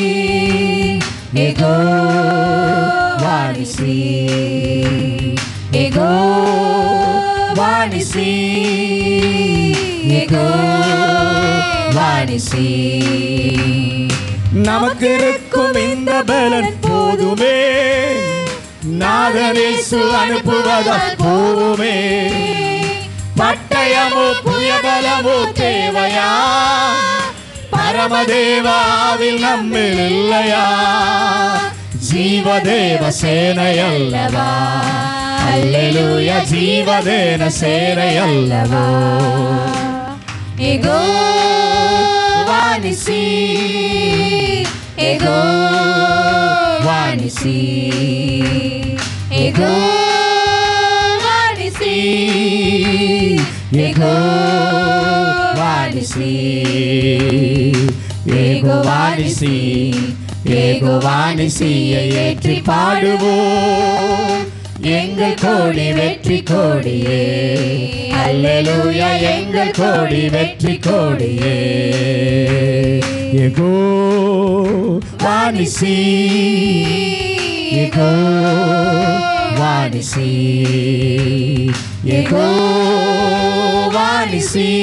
எகோ வாணிசி எகோ வாணிசி எகோ வாணிசி நமக்கு இருக்கும் இந்த பலன் போதுமே நாதனேசு அனுப்புவதால் போதுமே பட்டயமோ புயபலமோ தேவையா பரமதேவாவில் நம்மில் இல்லையா ஜீவதேவ சேனை அல்லவா அல்லேலூய ஜீவதேன சேனை அல்லவா இகோ வாணிசி இகோ வாணிசி இகோ வாணிசி ஏகோ வாணிசி ஏகோ வாணிசி ஏகோ வாணிசியை ஏற்றி பாடுவோம் எங்கள் கோடி வெற்றி கோடியே அல்லேலூயா எங்கள் கோடி வெற்றி கோடியே ஏகோ வாணிசி ஏகோ வாணிசி ஏகோ வாணிசி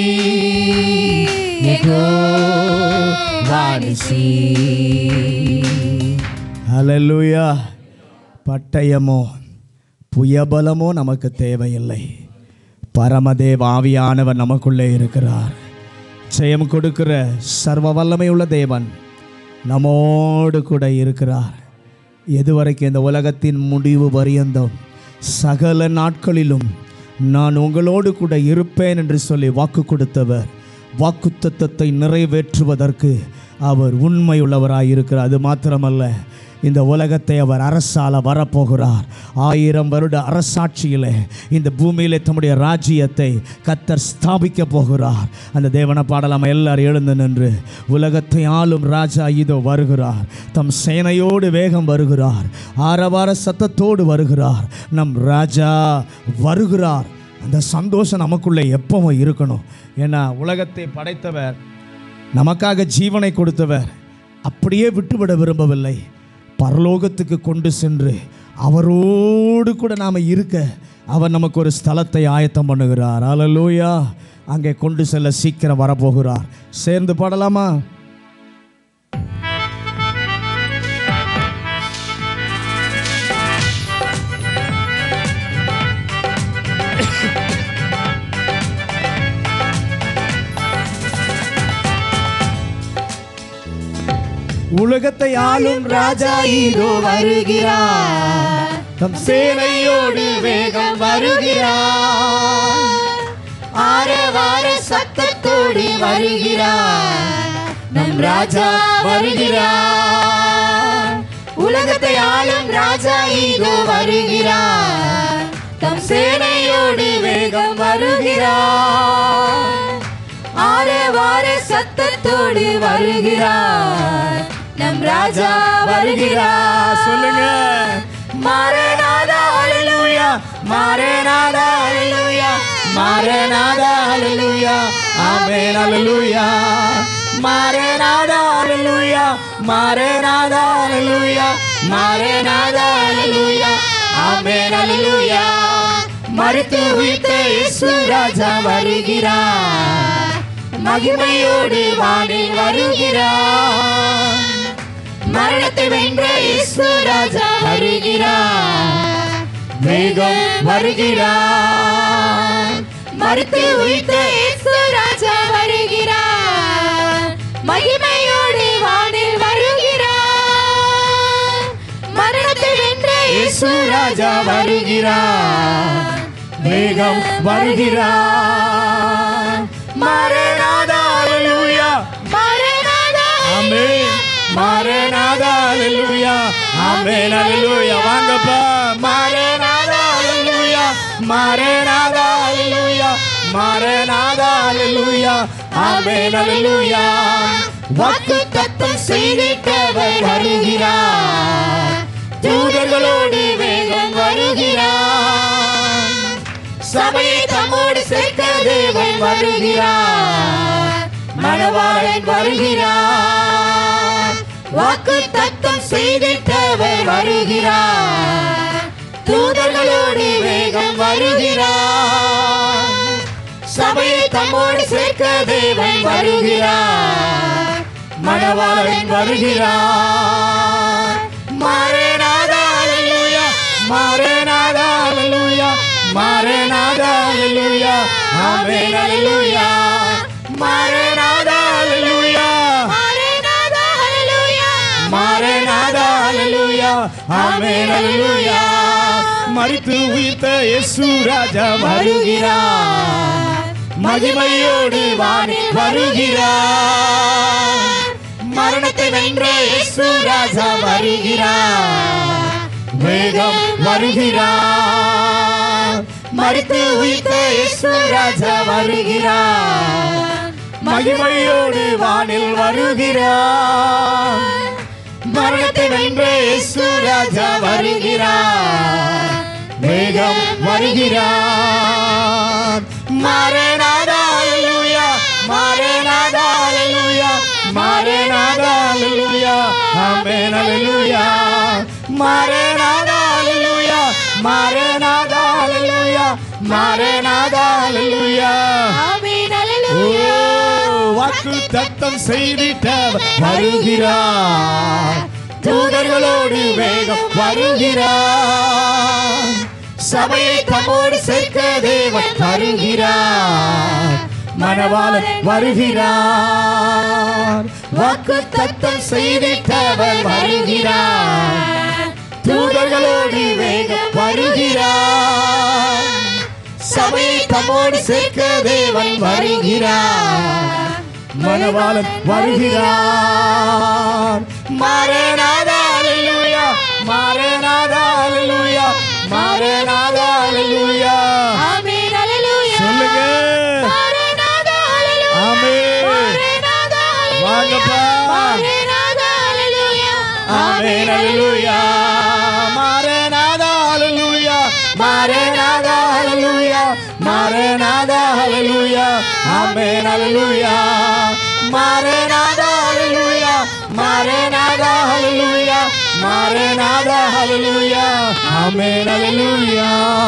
ஏகோ வாணிசி ஹalleluya பட்டயமோ புயபலமோ நமக்கு தேவையில்லை பரமதேவ ஆவியானவர் நமக்குள்ளே இருக்கிறார் ஜெயம் கொடுக்கிற சர்வ வல்லமையுள்ள தேவன் நம்மோடு கூட இருக்கிறார் எதுவரைக்கும் இந்த உலகத்தின் முடிவு பரியந்தம் சகல நாட்களிலும் நான் உங்களோடு கூட இருப்பேன் என்று சொல்லி வாக்கு கொடுத்தவர் வாக்குத்தத்தத்தை நிறைவேற்றுவதற்கு அவர் உண்மையுள்ளவராய் இருக்கிறார் அது மாத்திரமல்ல இந்த உலகத்தை அவர் அரசால வரப்போகிறார் ஆயிரம் வருட அரசாட்சியிலே இந்த பூமியிலே தம்முடைய ராஜ்யத்தை கத்தர் ஸ்தாபிக்க போகிறார் அந்த தேவன பாடலாம் எல்லாரும் எழுந்து நின்று உலகத்தை ஆளும் ராஜா இதோ வருகிறார் தம் சேனையோடு வேகம் வருகிறார் ஆரவார சத்தத்தோடு வருகிறார் நம் ராஜா வருகிறார் அந்த சந்தோஷம் நமக்குள்ளே எப்பவும் இருக்கணும் ஏன்னா உலகத்தை படைத்தவர் நமக்காக ஜீவனை கொடுத்தவர் அப்படியே விட்டுவிட விரும்பவில்லை பரலோகத்துக்கு கொண்டு சென்று அவரோடு கூட நாம் இருக்க அவர் நமக்கு ஒரு ஸ்தலத்தை ஆயத்தம் பண்ணுகிறார் அலலூயா அங்கே கொண்டு செல்ல சீக்கிரம் வரப்போகிறார் சேர்ந்து பாடலாமா உலகத்தை ஆளும் ராஜா இதோ வருகிறார் தம் சேனையோடு வேகம் வருகிறார் ஆரவார சத்தத்தோடு வருகிறார் நம் ராஜா வருகிறார் உலகத்தை ஆளும் ராஜா இதோ வருகிறார் தம் சேனையோடு வேகம் வருகிறார் ஆரவார சத்தத்தோடு வருகிறார் நம் ராஜா வருகிறார் சொல்லுங்க மாரநாதா ஹalleluya மாரேநாதா ஹalleluya மாரேநாதா ஹalleluya ஆமென் ஹalleluya மாரேநாதா ஹalleluya மாரேநாதா ஹalleluya மாரேநாதா ஹalleluya ஆமென் ஹalleluya மரித்து உயிர்த்த இயேசு ராஜா வருகிறார் மகிமையோடு வானில் வருகிறார் மரணத்தை வென்ற இயேசு ராஜா வருகிறார் வேகம் வருகிறார் மறுத்து உயிர்த்த இயேசு ராஜா வருகிறார் மகிமையோடு வானில் வருகிறார் மரணத்தை வென்ற இயேசு ராஜா வருகிறார் வேகம் வருகிறார் மாரநாதா அல்லேலூயா மரணாதா ஆமென் மாரநாதா அல்லேலூயா ஆமென் அல்லேலூயா வாங்கப்பா மாரநாதா அல்லேலூயா மாரநாதா அல்லேலூயா மாரநாதா அல்லேலூயா ஆமென் அல்லேலூயா வாக்கு தத்தம் செய்திட்டவர் வருகிறார் தூதர்களோடு வேகம் வருகிறார் சபையை தம்மோடு சேர்க்க தேவன் வருகிறார் மணவாளன் வருகிறார் வாக்கு தத்தம் செய்திட்டவர் வருகிறார் தூதர்களோடு வேகம் வருகிறார் சபையை தம்மோடு சேர்க்க தேவன் வருகிறார் மணவாளன் வருகிறார் மாரேநாதா அல்லேலூயா மாரேநாதா அல்லேலூயா மாரேநாதா அல்லேலூயா ஆமென் அல்லேலூயா மாரேநாதா அல்லேலூயா மரணாதா ஹalleluya மாரேநாதா அல்லேலூயா ஆமென் அல்லேலூயா மரித்து உயிர்த்த இயேசு ராஜா வருகிறார் மகிமையோடு வானில் வருகிறார் மரணத்தை வென்ற இயேசு ராஜா வருகிறார் வேகம் வருகிறார் மரித்து உயிர்த்த இயேசு ராஜா வருகிறார் மகிமையோடு வானில் வருகிறார் மரணத்தை வென்ற இயேசு ராஜா வருகிறார் வேகம் வருகிறார் மாரநாதா அல்லேலூயா மாரநாதா அல்லேலூயா மாரநாதா அல்லேலூயா ஆமென் அல்லேலூயா மாரநாதா அல்லேலூயா மாரநாதா அல்லேலூயா மாரநாதா அல்லேலூயா ஆமென் ஹalleluya வாக்கு தத்தம் செய்திட்டவர் வருகிறார் தூதர்களோடு வேகம் வருகிறார் சபையை தம்மோடு சேர்க்க தேவன் வருகிறார் மணவாளன் வருகிறார் வாக்கு தத்தம் செய்திட்டவர் வருகிறார் தூதர்களோடு வேகம் வருகிறார் சபையை தம்மோடு சேர்க்க தேவன் வருகிறார் மணவாளன் வருகிறார் மாரநாதா அல்லேலூயா மாரநாதா அல்லேலூயா மாரநாதா அல்லேலூயா ஆமென் ஹalleluya சொல்லுங்க மரணாதா ஹalleluya ஆமென் மரணாதா ஹalleluya வாங்கப்பா மரணாதா ஹalleluya ஆமென் அல்லேலூயா மாரநாதா அல்லேலூயா மாரநாதா அல்லேலூயா மாரநாதா அல்லேலூயா ஆமென் அல்லேலூயா மாரநாதா அல்லேலூயா மாரநாதா அல்லேலூயா மாரநாதா அல்லேலூயா ஆமென் அல்லேலூயா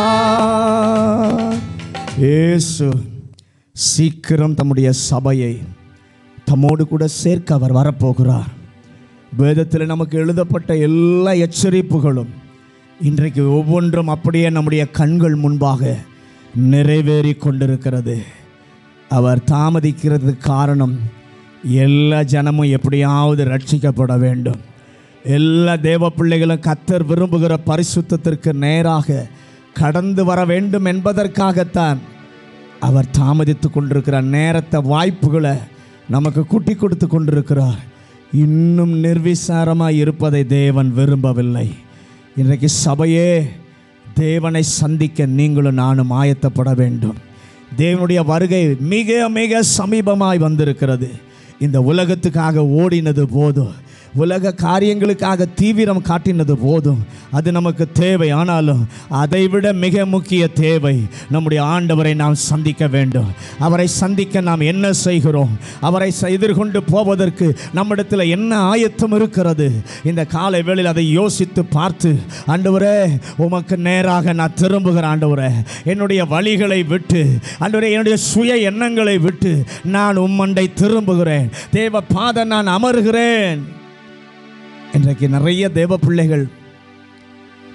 இயேசு சீக்கிரம் தம்முடைய சபையை தம்மோடு கூட சேர்க்க அவர் வரப்போகிறார் வேதத்தில் நமக்கு எழுதப்பட்ட எல்லா எச்சரிப்புகளும் இன்றைக்கு ஒவ்வொன்றும் அப்படியே நம்முடைய கண்கள் முன்பாக நிறைவேறி கொண்டிருக்கிறது அவர் தாமதிக்கிறதுக்கு காரணம் எல்லா ஜனமும் எப்படியாவது ரட்சிக்கப்பட வேண்டும் எல்லா தேவ பிள்ளைகளும் கத்தர் விரும்புகிற பரிசுத்தத்திற்கு நேராக கடந்து வர வேண்டும் என்பதற்காகத்தான் அவர் தாமதித்து கொண்டிருக்கிறார் நேரத்தை வாய்ப்புகளை நமக்கு கூட்டி கொடுத்து கொண்டிருக்கிறார் இன்னும் நிர்விசாரமாக இருப்பதை தேவன் விரும்பவில்லை இன்றைக்கு சபையே தேவனை சந்திக்க நீங்களும் நானும் ஆயத்தப்பட வேண்டும் தேவனுடைய வருகை மிக மிக சமீபமாய் வந்திருக்கிறது இந்த உலகத்துக்காக ஓடினது போதும் உலக காரியங்களுக்காக தீவிரம் காட்டினது போதும் அது நமக்கு தேவை ஆனாலும் அதைவிட மிக முக்கிய தேவை நம்முடைய ஆண்டவரை நாம் சந்திக்க வேண்டும் அவரை சந்திக்க நாம் என்ன செய்கிறோம் அவரை ச- எதிர்கொண்டு போவதற்கு நம்மிடத்தில் என்ன ஆயத்தம் இருக்கிறது இந்த காலை வேளையில் அதை யோசித்து பார்த்து ஆண்டவரே உமக்கு நேராக நான் திரும்புகிறேன் ஆண்டவரே என்னுடைய வழிகளை விட்டு ஆண்டவரே என்னுடைய சுய எண்ணங்களை விட்டு நான் உம்மண்டை திரும்புகிறேன் தேவ பாத நான் அமருகிறேன் இன்றைக்கு நிறைய தேவ பிள்ளைகள்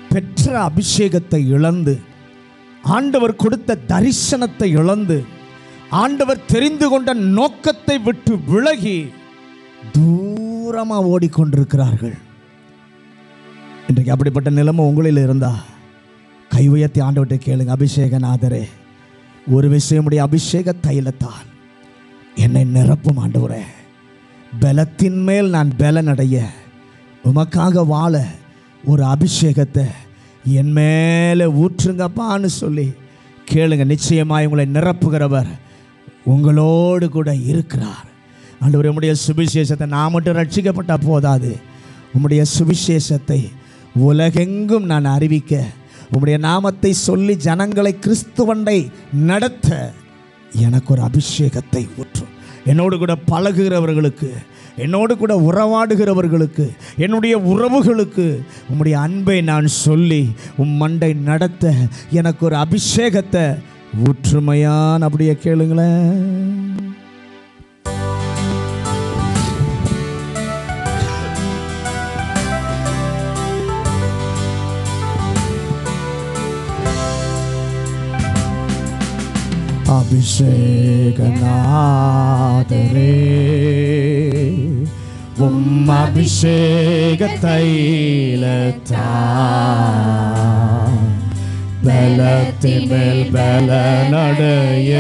பெற்ற அபிஷேகத்தை இழந்து ஆண்டவர் கொடுத்த தரிசனத்தை இழந்து ஆண்டவர் தெரிந்து கொண்ட நோக்கத்தை விட்டு விலகி தூரமாக ஓடிக்கொண்டிருக்கிறார்கள் இன்றைக்கு அப்படிப்பட்ட நிலைமை உங்களில் இருந்தா கை உயர்த்தி ஆண்டவர்கிட்ட கேளுங்க அபிஷேகநாதரே ஒரு விஷயமுடைய அபிஷேக தைலத்தால் என்னை நிரப்பும் ஆண்டவரே பலத்தின் மேல் நான் பலனடைய உமக்காக வாழ ஒரு அபிஷேகத்தை என் மேலே ஊற்றுங்கப்பான்னு சொல்லி கேளுங்க நிச்சயமாய் உங்களை நிரப்புகிறவர் உங்களோடு கூட இருக்கிறார் ஆண்டவர் உம்முடைய சுவிசேஷத்தை நான் மட்டும் ரட்சிக்கப்பட்ட போதாது உம்முடைய சுவிசேஷத்தை உலகெங்கும் நான் அறிவிக்க உம்முடைய நாமத்தை சொல்லி ஜனங்களை கிறிஸ்துவண்டை நடத்த எனக்கு ஒரு அபிஷேகத்தை ஊற்றும் என்னோடு கூட பழகுகிறவர்களுக்கு என்னோடு கூட உறவாடுகிறவர்களுக்கு என்னுடைய உறவுகளுக்கு உம்முடைய அன்பை நான் சொல்லி உம் மண்டை நடத்த எனக்கு ஒரு அபிஷேகத்தை ஊற்றுமையான் அப்படியே கேளுங்களேன் அபிஷேகநாதரே உம் அபிஷேக தைலத்தா பலத்தின் மேல் பலனடைய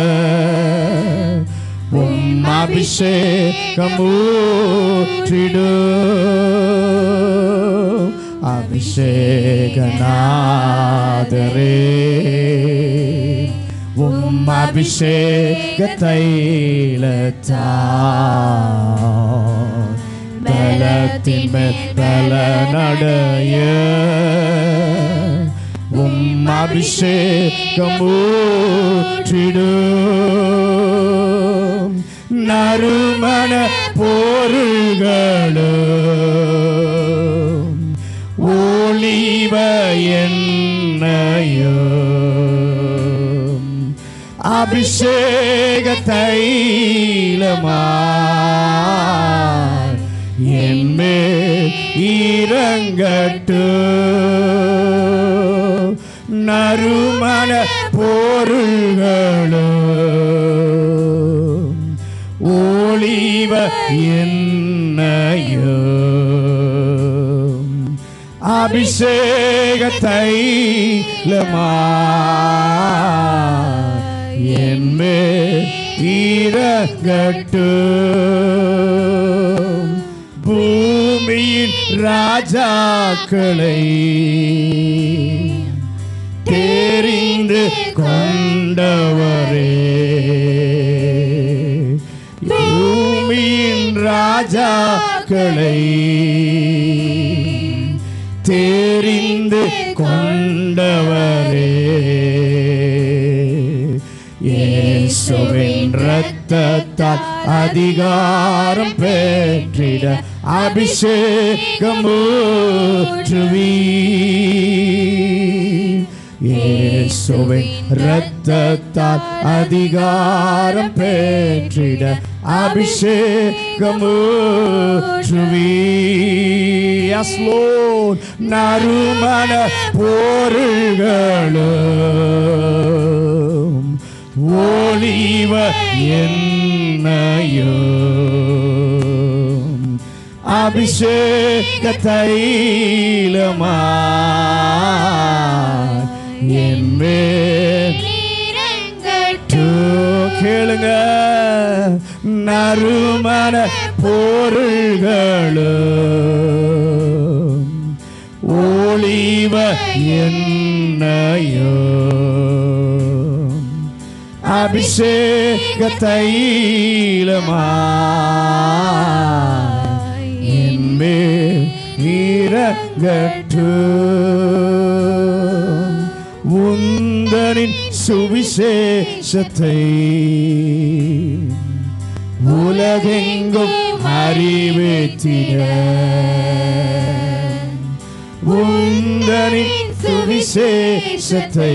உம் அபிஷேகம் ஊற்றிடு அபிஷேகநாதரே உம் அபிஷேக தைலத்தா பலத்தின் மேல் பலனடைய உம் அபிஷேகம் ஊற்றிடும் நறுமண பொருள்களும் ஒளிவ எண்ணெயும் அபிஷேக தைலமாய் என்மேல் இறங்கட்டு நறுமண பொருள்களும் ஒளிவ எண்ணெயும் அபிஷேக தைலமாய் என்மேல் இறங்கட்டும் பூமியின் ராஜாக்களை தெரிந்து கொண்டவரே பூமியின் ராஜாக்களை தெரிந்து கொண்டவரே இயேசுவின் இரத்தத்தால் அதிகாரம் பெற்றிட அபிஷேகம் ஊற்றுவீ இயேசுவின் இரத்தத்தால் அதிகாரம் பெற்றிட அபிஷேகம் ஊற்றுவீ Yes, Lord. நறுமண பொருள்களும் ஒளிவ எண்ணெயும் அபிஷேக தைலமாய் என்மேல் கேளுங்க நறுமண பொருள்களும் ஒளிவ எண்ணெயும் அபிஷேக தைலமாய் என்மேல் இறங்கட்டும் உந்தனின் சுவிசேஷத்தை உலகெங்கும் அறிவித்திட உந்தனின் சுவிசேஷத்தை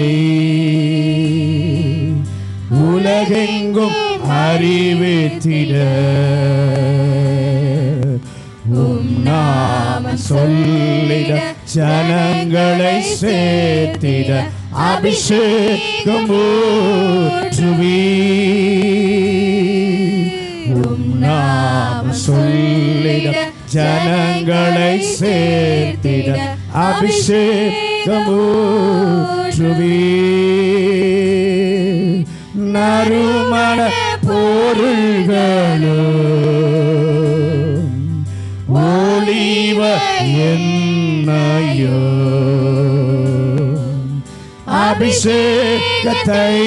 உலகெங்கும் அறிவித்திட உம் நாம சொல்லிட ஜனங்களை சேர்த்திட அபிஷேகம் ஊற்றுவி உம் நாம சொல்லிட ஜனங்களை சேர்த்திட அபிஷேகம் ஊற்றுவி நறுமண பொருள்களும் ஒளிவ என்னையோ அபிஷேக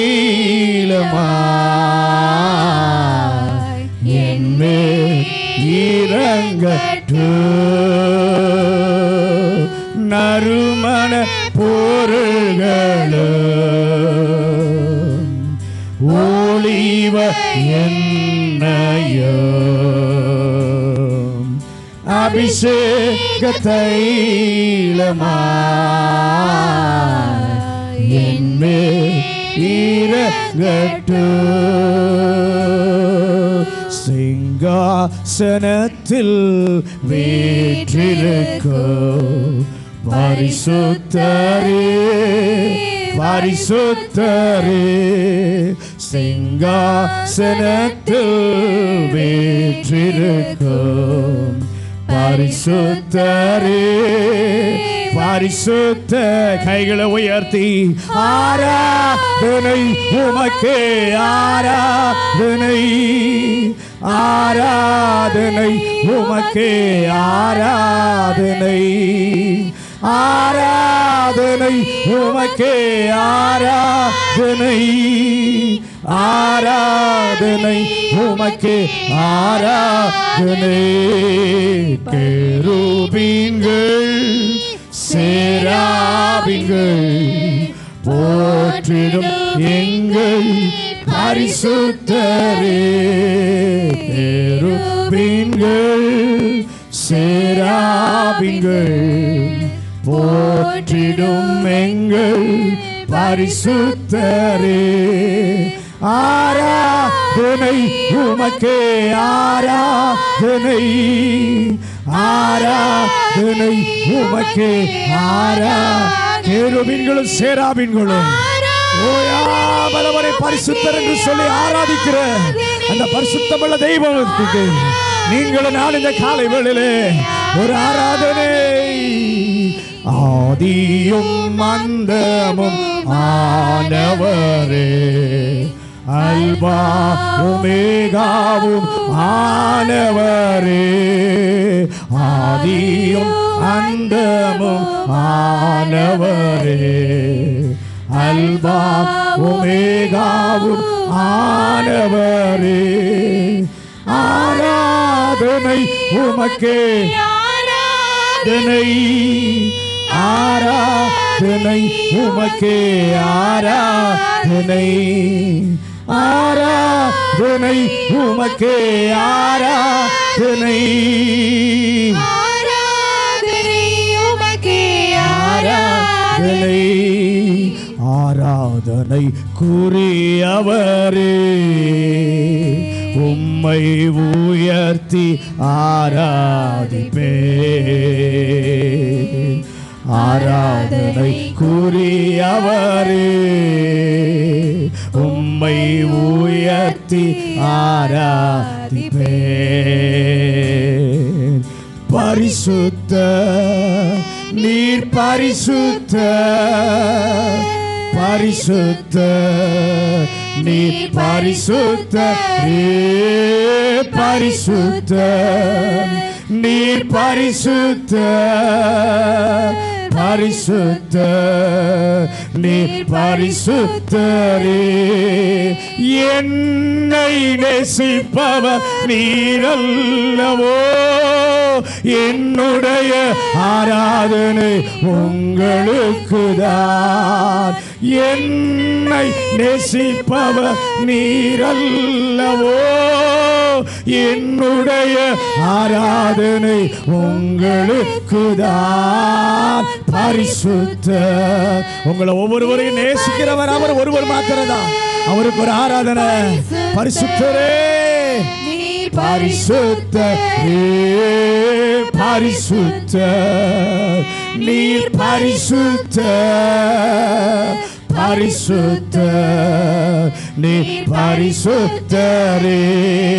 தைலமாய் என்மேல் இறங்கட்டு நறுமண பொருள்களும் ஒளிவ என்னையோ அபிஷேக தைலமாய் என்மேல் இறங்கட்டு சிங்காசனத்தில் வீற்றிருக்கோ பரிசுத்தரே பரிசுத்தரே சிங்காசனத்தில் வீற்றிருக்கும் பரிசுத்தரே பரிசுத்த கைகளை உயர்த்தி ஆராதனை உமக்கே ஆராதனை ஆராதனை உமக்கே ஆராதனை ஆராதனை உமக்கே ஆராதனை ஆராதனை உமக்கே ஆராதனை கேருபீன்கள் சேராபிங்கள் போற்றிடும் எங்கள் பரிசுத்தரே கேருபீன்கள் சேராபிங்கள் போற்றிடும் எங்கள் பரிசுத்தரே ஆராதனை உமக்கே ஆராதனை ஆராதனை உமக்கே ஆரா கேருபீன்களும் சேராபீன்களும் ஓயா பலவரை பரிசுத்தர் என்று சொல்லி ஆராதிக்கிற அந்த பரிசுத்தமுள்ள தெய்வத்துக்கு நீங்களும் நான் இந்த காலை வேளையிலே ஒரு ஆராதனை ஆதியும் மந்தமும் ஆனவரே அல்பா உமேகாவும் ஆனவரே ஆதியும் அந்தமும் ஆனவரே அல்பா உமேகாவும் ஆனவரே ஆராதனை உமக்கே ஆராதனை ஆராதனை உமக்கே ஆராதனை ஆராதனை உமக்கே ஆராதனை ஆராதனை உமக்கே ஆராதனை ஆராதனை கூறியவரே உம்மை உயர்த்தி ஆராதிப்பே ஆராதனை கூறியவரே உம்மை உயர்த்தி ஆராதிப்பே பரிசுத்த நீர் பரிசுத்த பரிசுத்த நீர் பரிசுத்த பரிசுத்த நீர் பரிசுத்த பரிசுத்த நீர் பரிசுத்தரே என்னை நேசிப்பவர் நீரல்லவோ என்னுடைய ஆராதனை உங்களுக்கு தான் என்னை நேசிப்பவர் நீரல்லவோ என்னுடைய ஆராதனை உங்களுக்கு தான் பரிசுத்த உங்களை ஒவ்வொருவரையும் நேசிக்கிறவர் அவர் ஒருவர் மாத்திரதான் அவருக்கு ஒரு ஆராதனை பரிசுத்தரே நீர் பரிசுத்தரே பரிசுத்த நீர் பரிசுத்த பரிசுத்த நீ பரிசுத்தரே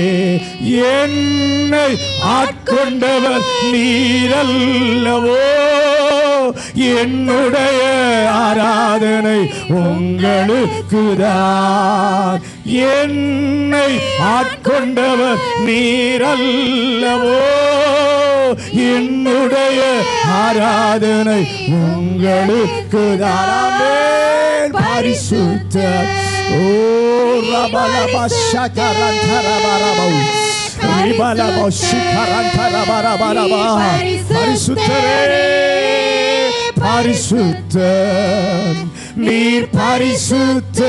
என்னை ஆட்கொண்டவர் நீரல்லவோ என்னுடைய ஆராதனை உங்களுக்கு தான் என்னை ஆட்கொண்டவர் நீரல்லவோ என்னுடைய ஆராதனை உங்களுக்கு தாராமே பரிசுத்த ஓ ரபலப சகரந்தரபரபௌ ரிபலப சிகரந்தரபரபரபா பரிசுத்தரே பரிசுத்த நீர் பரிசுத்த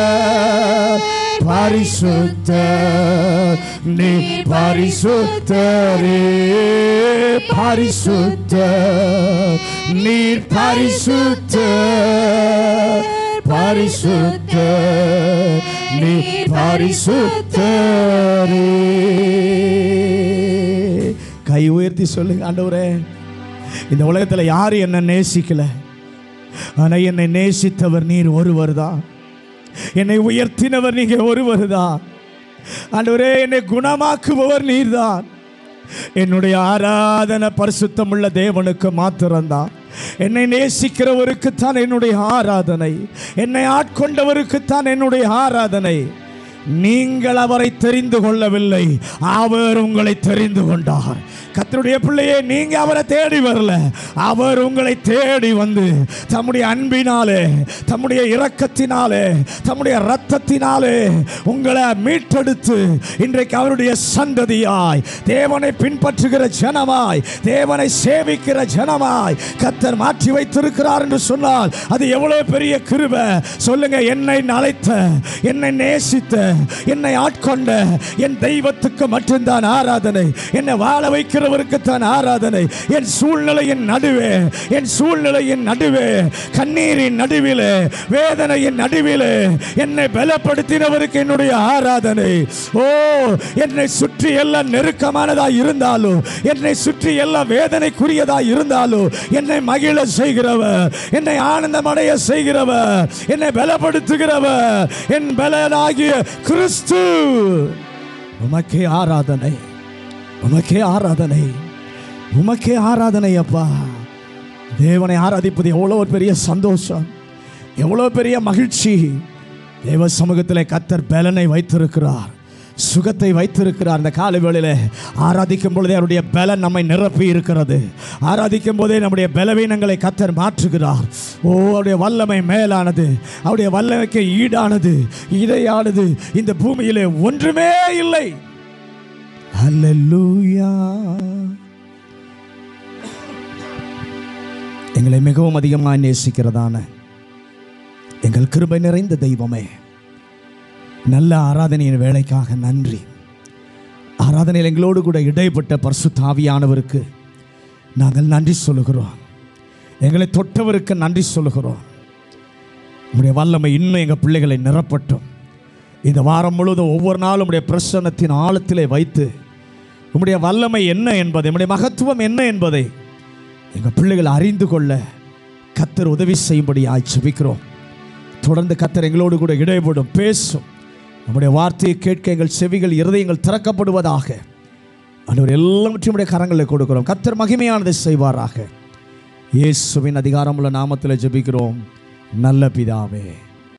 பரிசுத்த நீ பரிசுத்தரே பரிசுத்த நீர் பரிசுத்த பரிசுத்த நீ பரிசுத்தரே கை உயர்த்தி சொல்லுங்க ஆண்டவரே இந்த உலகத்தில் யாரும் என்ன நேசிக்கல ஆனா என்னை நேசித்தவர் நீர் ஒருவர் தான் என்னை உயர்த்தினவர் நீங்க ஒருவர் தான் ஆண்டவரே என்னை குணமாக்குபவர் நீர்தான் என்னுடைய ஆராதனை பரிசுத்தமுள்ள தேவனுக்கு மாத்திரம்தான் என்னை நேசிக்கிறவருக்குத்தான் என்னுடைய ஆராதனை என்னை ஆட்கொண்டவருக்குத்தான் என்னுடைய ஆராதனை நீங்கள் அவரை தெரிந்து கொள்ளவில்லை அவர் உங்களை தெரிந்து கொண்டார் கத்தருடைய பிள்ளையே நீங்க அவரை தேடி வரல அவர் உங்களை தேடி வந்து தம்முடைய அன்பினாலே தம்முடைய இரக்கத்தினாலே தம்முடைய இரத்தத்தினாலே உங்களை மீட்டெடுத்து இன்றைக்கு அவருடைய சந்ததியாய் தேவனை பின்பற்றுகிற ஜனமாய் தேவனை சேவிக்கிற ஜனமாய் கத்தர் மாற்றி வைத்திருக்கிறார் என்று சொன்னால் அது எவ்வளவு பெரிய கிருபை சொல்லுங்க என்னை அழைத்த என்னை நேசித்த என்னை ஆட்கொண்ட என் தெய்வத்துக்கு மட்டும்தான் ஆராதனை என்னை வாழ வைக்கிறவருக்கு தான் ஆராதனை என் சூழ்நிலையின் நடுவே என் சூழ்நிலையின் நடுவே கண்ணீரின் நடுவிலே வேதனையின் நடுவிலே என்னை பலப்படுத்தினவருக்கு என்னுடைய ஆராதனை ஓ என்னை சுற்றி எல்லாம் நெருக்கமானதா இருந்தாலும் என்னை சுற்றி எல்லாம் வேதனைக்குரியதா இருந்தாலும் என்னை மகிழ செய்கிறவர் என்னை ஆனந்தமடைய செய்கிறவர் என்னை பலப்படுத்துகிறவர் என் பலனாகிய கிறிஸ்து உமக்கே ஆராதனை உமக்கே ஆராதனை உமக்கே ஆராதனை அப்பா தேவனை ஆராதிப்பது எவ்வளோ ஒரு பெரிய சந்தோஷம் எவ்வளோ பெரிய மகிழ்ச்சி தேவ சமூகத்தில் கத்தர் பலனை வைத்திருக்கிறார் சுகத்தை வைத்திருக்கிறார் இந்த காலை வேளையில ஆராதிக்கும் பொழுதே அவருடைய பலன் நம்மை நிரப்பி இருக்கிறது ஆராதிக்கும் போதே நம்முடைய பலவீனங்களை கத்தர் மாற்றுகிறார் ஓ அவருடைய வல்லமை மேலானது அவருடைய வல்லமைக்கு ஈடானது இடையானது இந்த பூமியிலே ஒன்றுமே இல்லை அல்லேலூயா எங்களை மிகவும் அதிகமாக நேசிக்கிறதான எங்கள் கிருபை நிறைந்த தெய்வமே நல்ல ஆராதனையின் வேலைக்காக நன்றி ஆராதனையில் எங்களோடு கூட இடைப்பட்ட பரிசுத்தாவியானவருக்கு நாங்கள் நன்றி சொல்லுகிறோம் எங்களை தொட்டவருக்கு நன்றி சொல்லுகிறோம் உம்முடைய வல்லமை இன்னும் எங்கள் பிள்ளைகளை நிரப்பட்டும் இந்த வாரம் முழுவதும் ஒவ்வொரு நாளும் உடைய பிரசன்னத்தின் ஆழத்திலே வைத்து உம்முடைய வல்லமை என்ன என்பதை உம்முடைய மகத்துவம் என்ன என்பதை எங்கள் பிள்ளைகள் அறிந்து கொள்ள கத்தர் உதவி செய்யும்படியாய் ஜெபிக்கிறோம் தொடர்ந்து கத்தர் எங்களோடு கூட இடைப்படும் பேசும் நம்முடைய வார்த்தையை கேட்க எங்கள் செவிகள் இருதயங்கள் திறக்கப்படுவதாக ஆண்டவர் எல்லாவற்றையும் உடைய கரங்களில் கொடுக்கிறோம் கத்தர் மகிமையானதை செய்வாராக இயேசுவின் அதிகாரமுள்ள நாமத்தில் ஜெபிக்கிறோம் நல்ல பிதாவே